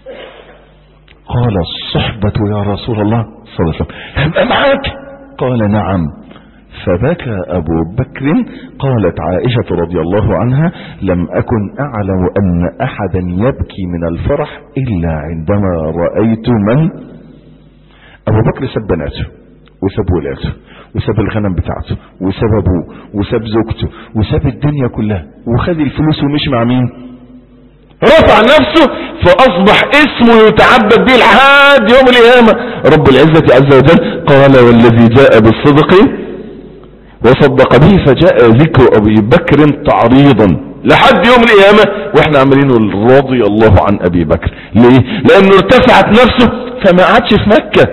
قال الصحبة يا رسول الله صلى الله عليه وسلم هبقى معاك قال نعم فبكى أبو بكر قالت عائشة رضي الله عنها لم أكن أعلم أن أحدا يبكي من الفرح إلا عندما رأيت من أبو بكر سب بناته وساب ولاده وساب الغنم بتاعته وساب أبوه وساب زوجته وساب الدنيا كلها وخد الفلوس ومشي مع مين رفع نفسه فأصبح اسمه يتعبد به لحد يوم القيامة رب العزة عز وجل قال والذي جاء بالصدق وصدق به فجاء ذكر ابي بكر تعريضا لحد يوم القيامة واحنا عاملين رضي الله عن ابي بكر ليه لانه ارتفعت نفسه فما عادش في مكة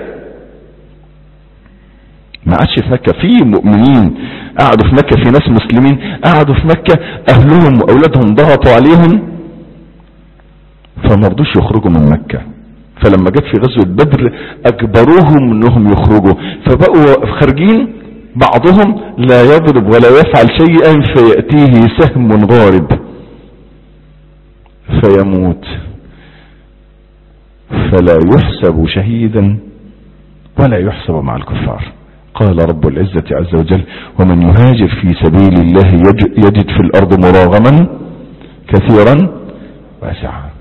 ما عادش في مكة في مؤمنين قعدوا في مكة في ناس مسلمين قعدوا في مكة اهلهم واولادهم ضغطوا عليهم فما رضوش يخرجوا من مكة فلما جت في غزوة بدر اجبروهم انهم يخرجوا فبقوا خارجين بعضهم لا يضرب ولا يفعل شيئا فيأتيه سهم غارب فيموت فلا يحسب شهيدا ولا يحسب مع الكفار قال رب العزة عز وجل ومن يهاجر في سبيل الله يجد في الأرض مراغما كثيرا واسعا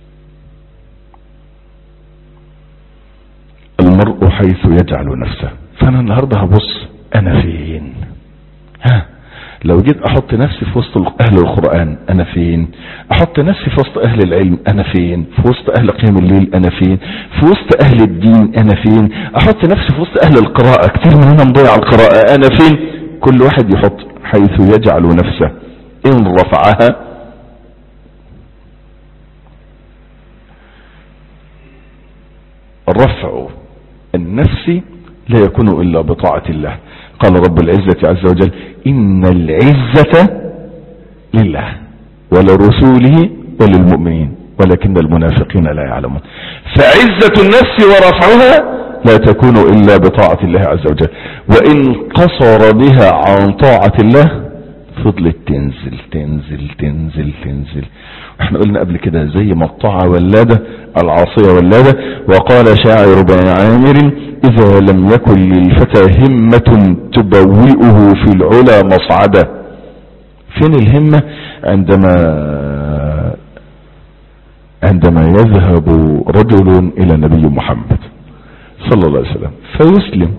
المرء حيث يجعل نفسه فانا النهاردة هبص انا فين ها لو جيت احط نفسي في وسط اهل القرآن انا فين احط نفسي في وسط اهل العلم انا فين في وسط اهل قيام الليل انا فين في وسط اهل الدين انا فين احط نفسي في وسط اهل القراءة كتير مننا مضيع القراءة انا فين كل واحد يحط حيث يجعل نفسه ان رفعها رفع النفس لا يكون الا بطاعة الله قال رب العزة عز وجل إن العزة لله ولرسوله وللمؤمنين ولكن المنافقين لا يعلمون فعزة النفس ورفعها لا تكون إلا بطاعة الله عز وجل وإن قصر بها عن طاعة الله فضلت تنزل تنزل تنزل تنزل احنا قلنا قبل كده زي ما الطاعة ولادة العاصية ولادة وقال شاعر بن عامر اذا لم يكن للفتى همة تبوئه في العلا مصعدة فين الهمة عندما عندما يذهب رجل الى نبي محمد صلى الله عليه وسلم فيسلم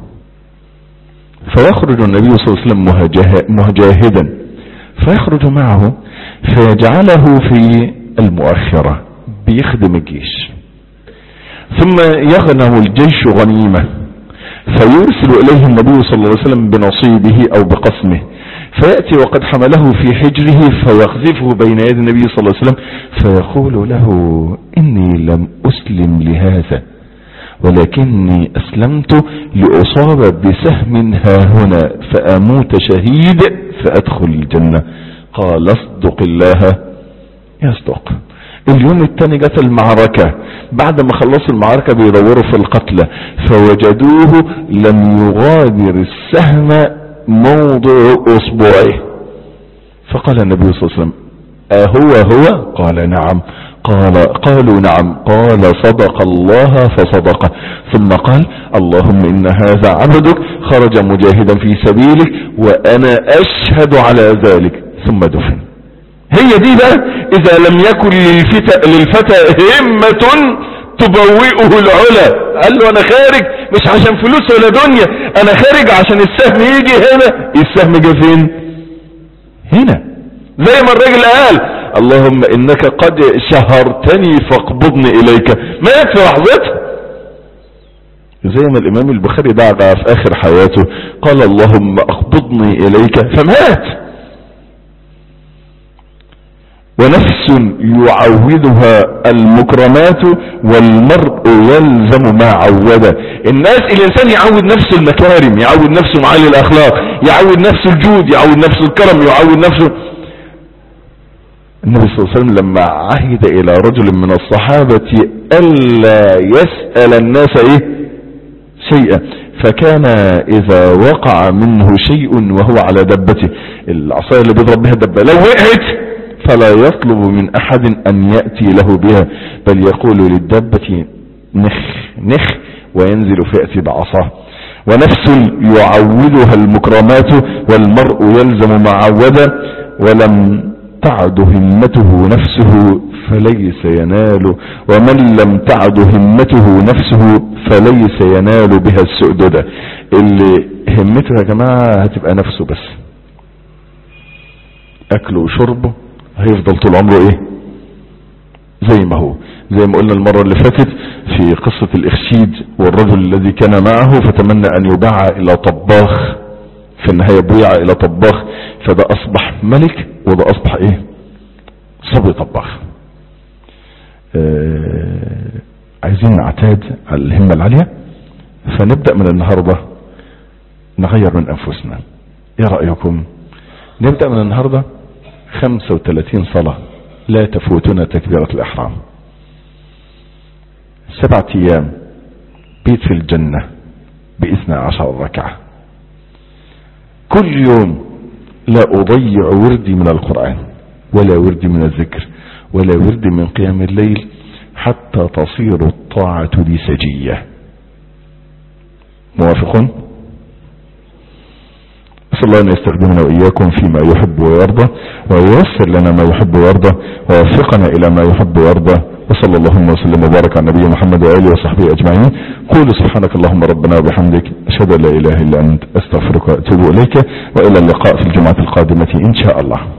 فيخرج النبي صلى الله عليه وسلم مجاهدا فيخرج معه فيجعله في المؤخرة بيخدم الجيش ثم يغنم الجيش غنيمة فيرسل إليه النبي صلى الله عليه وسلم بنصيبه أو بقسمه فيأتي وقد حمله في حجره فيقذفه بين يد النبي صلى الله عليه وسلم فيقول له إني لم أسلم لهذا ولكني أسلمت لأصاب بسهم ها هنا فأموت شهيد فأدخل الجنة قال اصدق الله يصدق اليوم الثاني جت المعركة بعد ما خلصوا المعركة بيدوروا في القتلى فوجدوه لم يغادر السهم موضع اصبعه فقال النبي صلى الله عليه وسلم اهو هو قال نعم قال قالوا نعم قال صدق الله فصدقه ثم قال اللهم ان هذا عبدك خرج مجاهدا في سبيلك وانا اشهد على ذلك ثم دفن هي دي بقى اذا لم يكن للفتى, للفتى همة تبوئه العلا قال له انا خارج مش عشان فلوس ولا دنيا انا خارج عشان السهم يجي هنا السهم جه فين هنا زي ما الراجل قال اللهم انك قد شهرتني فاقبضني اليك مات في لحظتها زي ما الامام البخاري دعا في اخر حياته قال اللهم اقبضني اليك فمات ونفس يعودها المكرمات والمرء يلزم ما عوده الناس الانسان يعود نفسه المكارم يعود نفسه معالي الاخلاق يعود نفسه الجود يعود نفسه الكرم يعود نفسه النبي صلى الله عليه وسلم لما عهد الى رجل من الصحابة الا يسأل الناس ايه شيئا فكان اذا وقع منه شيء وهو على دبته العصاية اللي بيضرب بها الدبة لو وقعت فلا يطلب من احد ان يأتي له بها بل يقول للدبة نخ نخ وينزل فيأتي بعصاه ونفس يعودها المكرمات والمرء يلزم ما عود ولم تعد همته نفسه فليس ينال ومن لم تعد همته نفسه فليس ينال بها السؤددة اللي همته يا جماعة هتبقى نفسه بس اكله وشربه هيفضل طول عمره ايه زي ما هو زي ما قلنا المرة اللي فاتت في قصة الاخشيد والرجل الذي كان معه فتمنى ان يباع الى طباخ في النهاية بيع الى طباخ فده اصبح ملك وده اصبح ايه صبي طباخ آه عايزين نعتاد على الهمة العالية فنبدأ من النهاردة نغير من انفسنا ايه رأيكم نبدأ من النهاردة 35 صلاة لا تفوتنا تكبيرة الاحرام سبعة ايام بيت في الجنة باثنى عشر ركعة كل يوم لا اضيع وردي من القرآن ولا ورد من الذكر ولا ورد من قيام الليل حتى تصير الطاعة لي سجية موافقون أسأل الله أن يستخدمنا وإياكم فيما يحب ويرضى وييسر لنا ما يحب ويرضى ويوفقنا إلى ما يحب ويرضى وصلى اللهم وسلم وبارك على نبينا محمد وآله وصحبه أجمعين قولوا سبحانك اللهم ربنا وبحمدك أشهد أن لا إله إلا أنت أستغفرك وأتوب إليك وإلى اللقاء في الجمعة القادمة إن شاء الله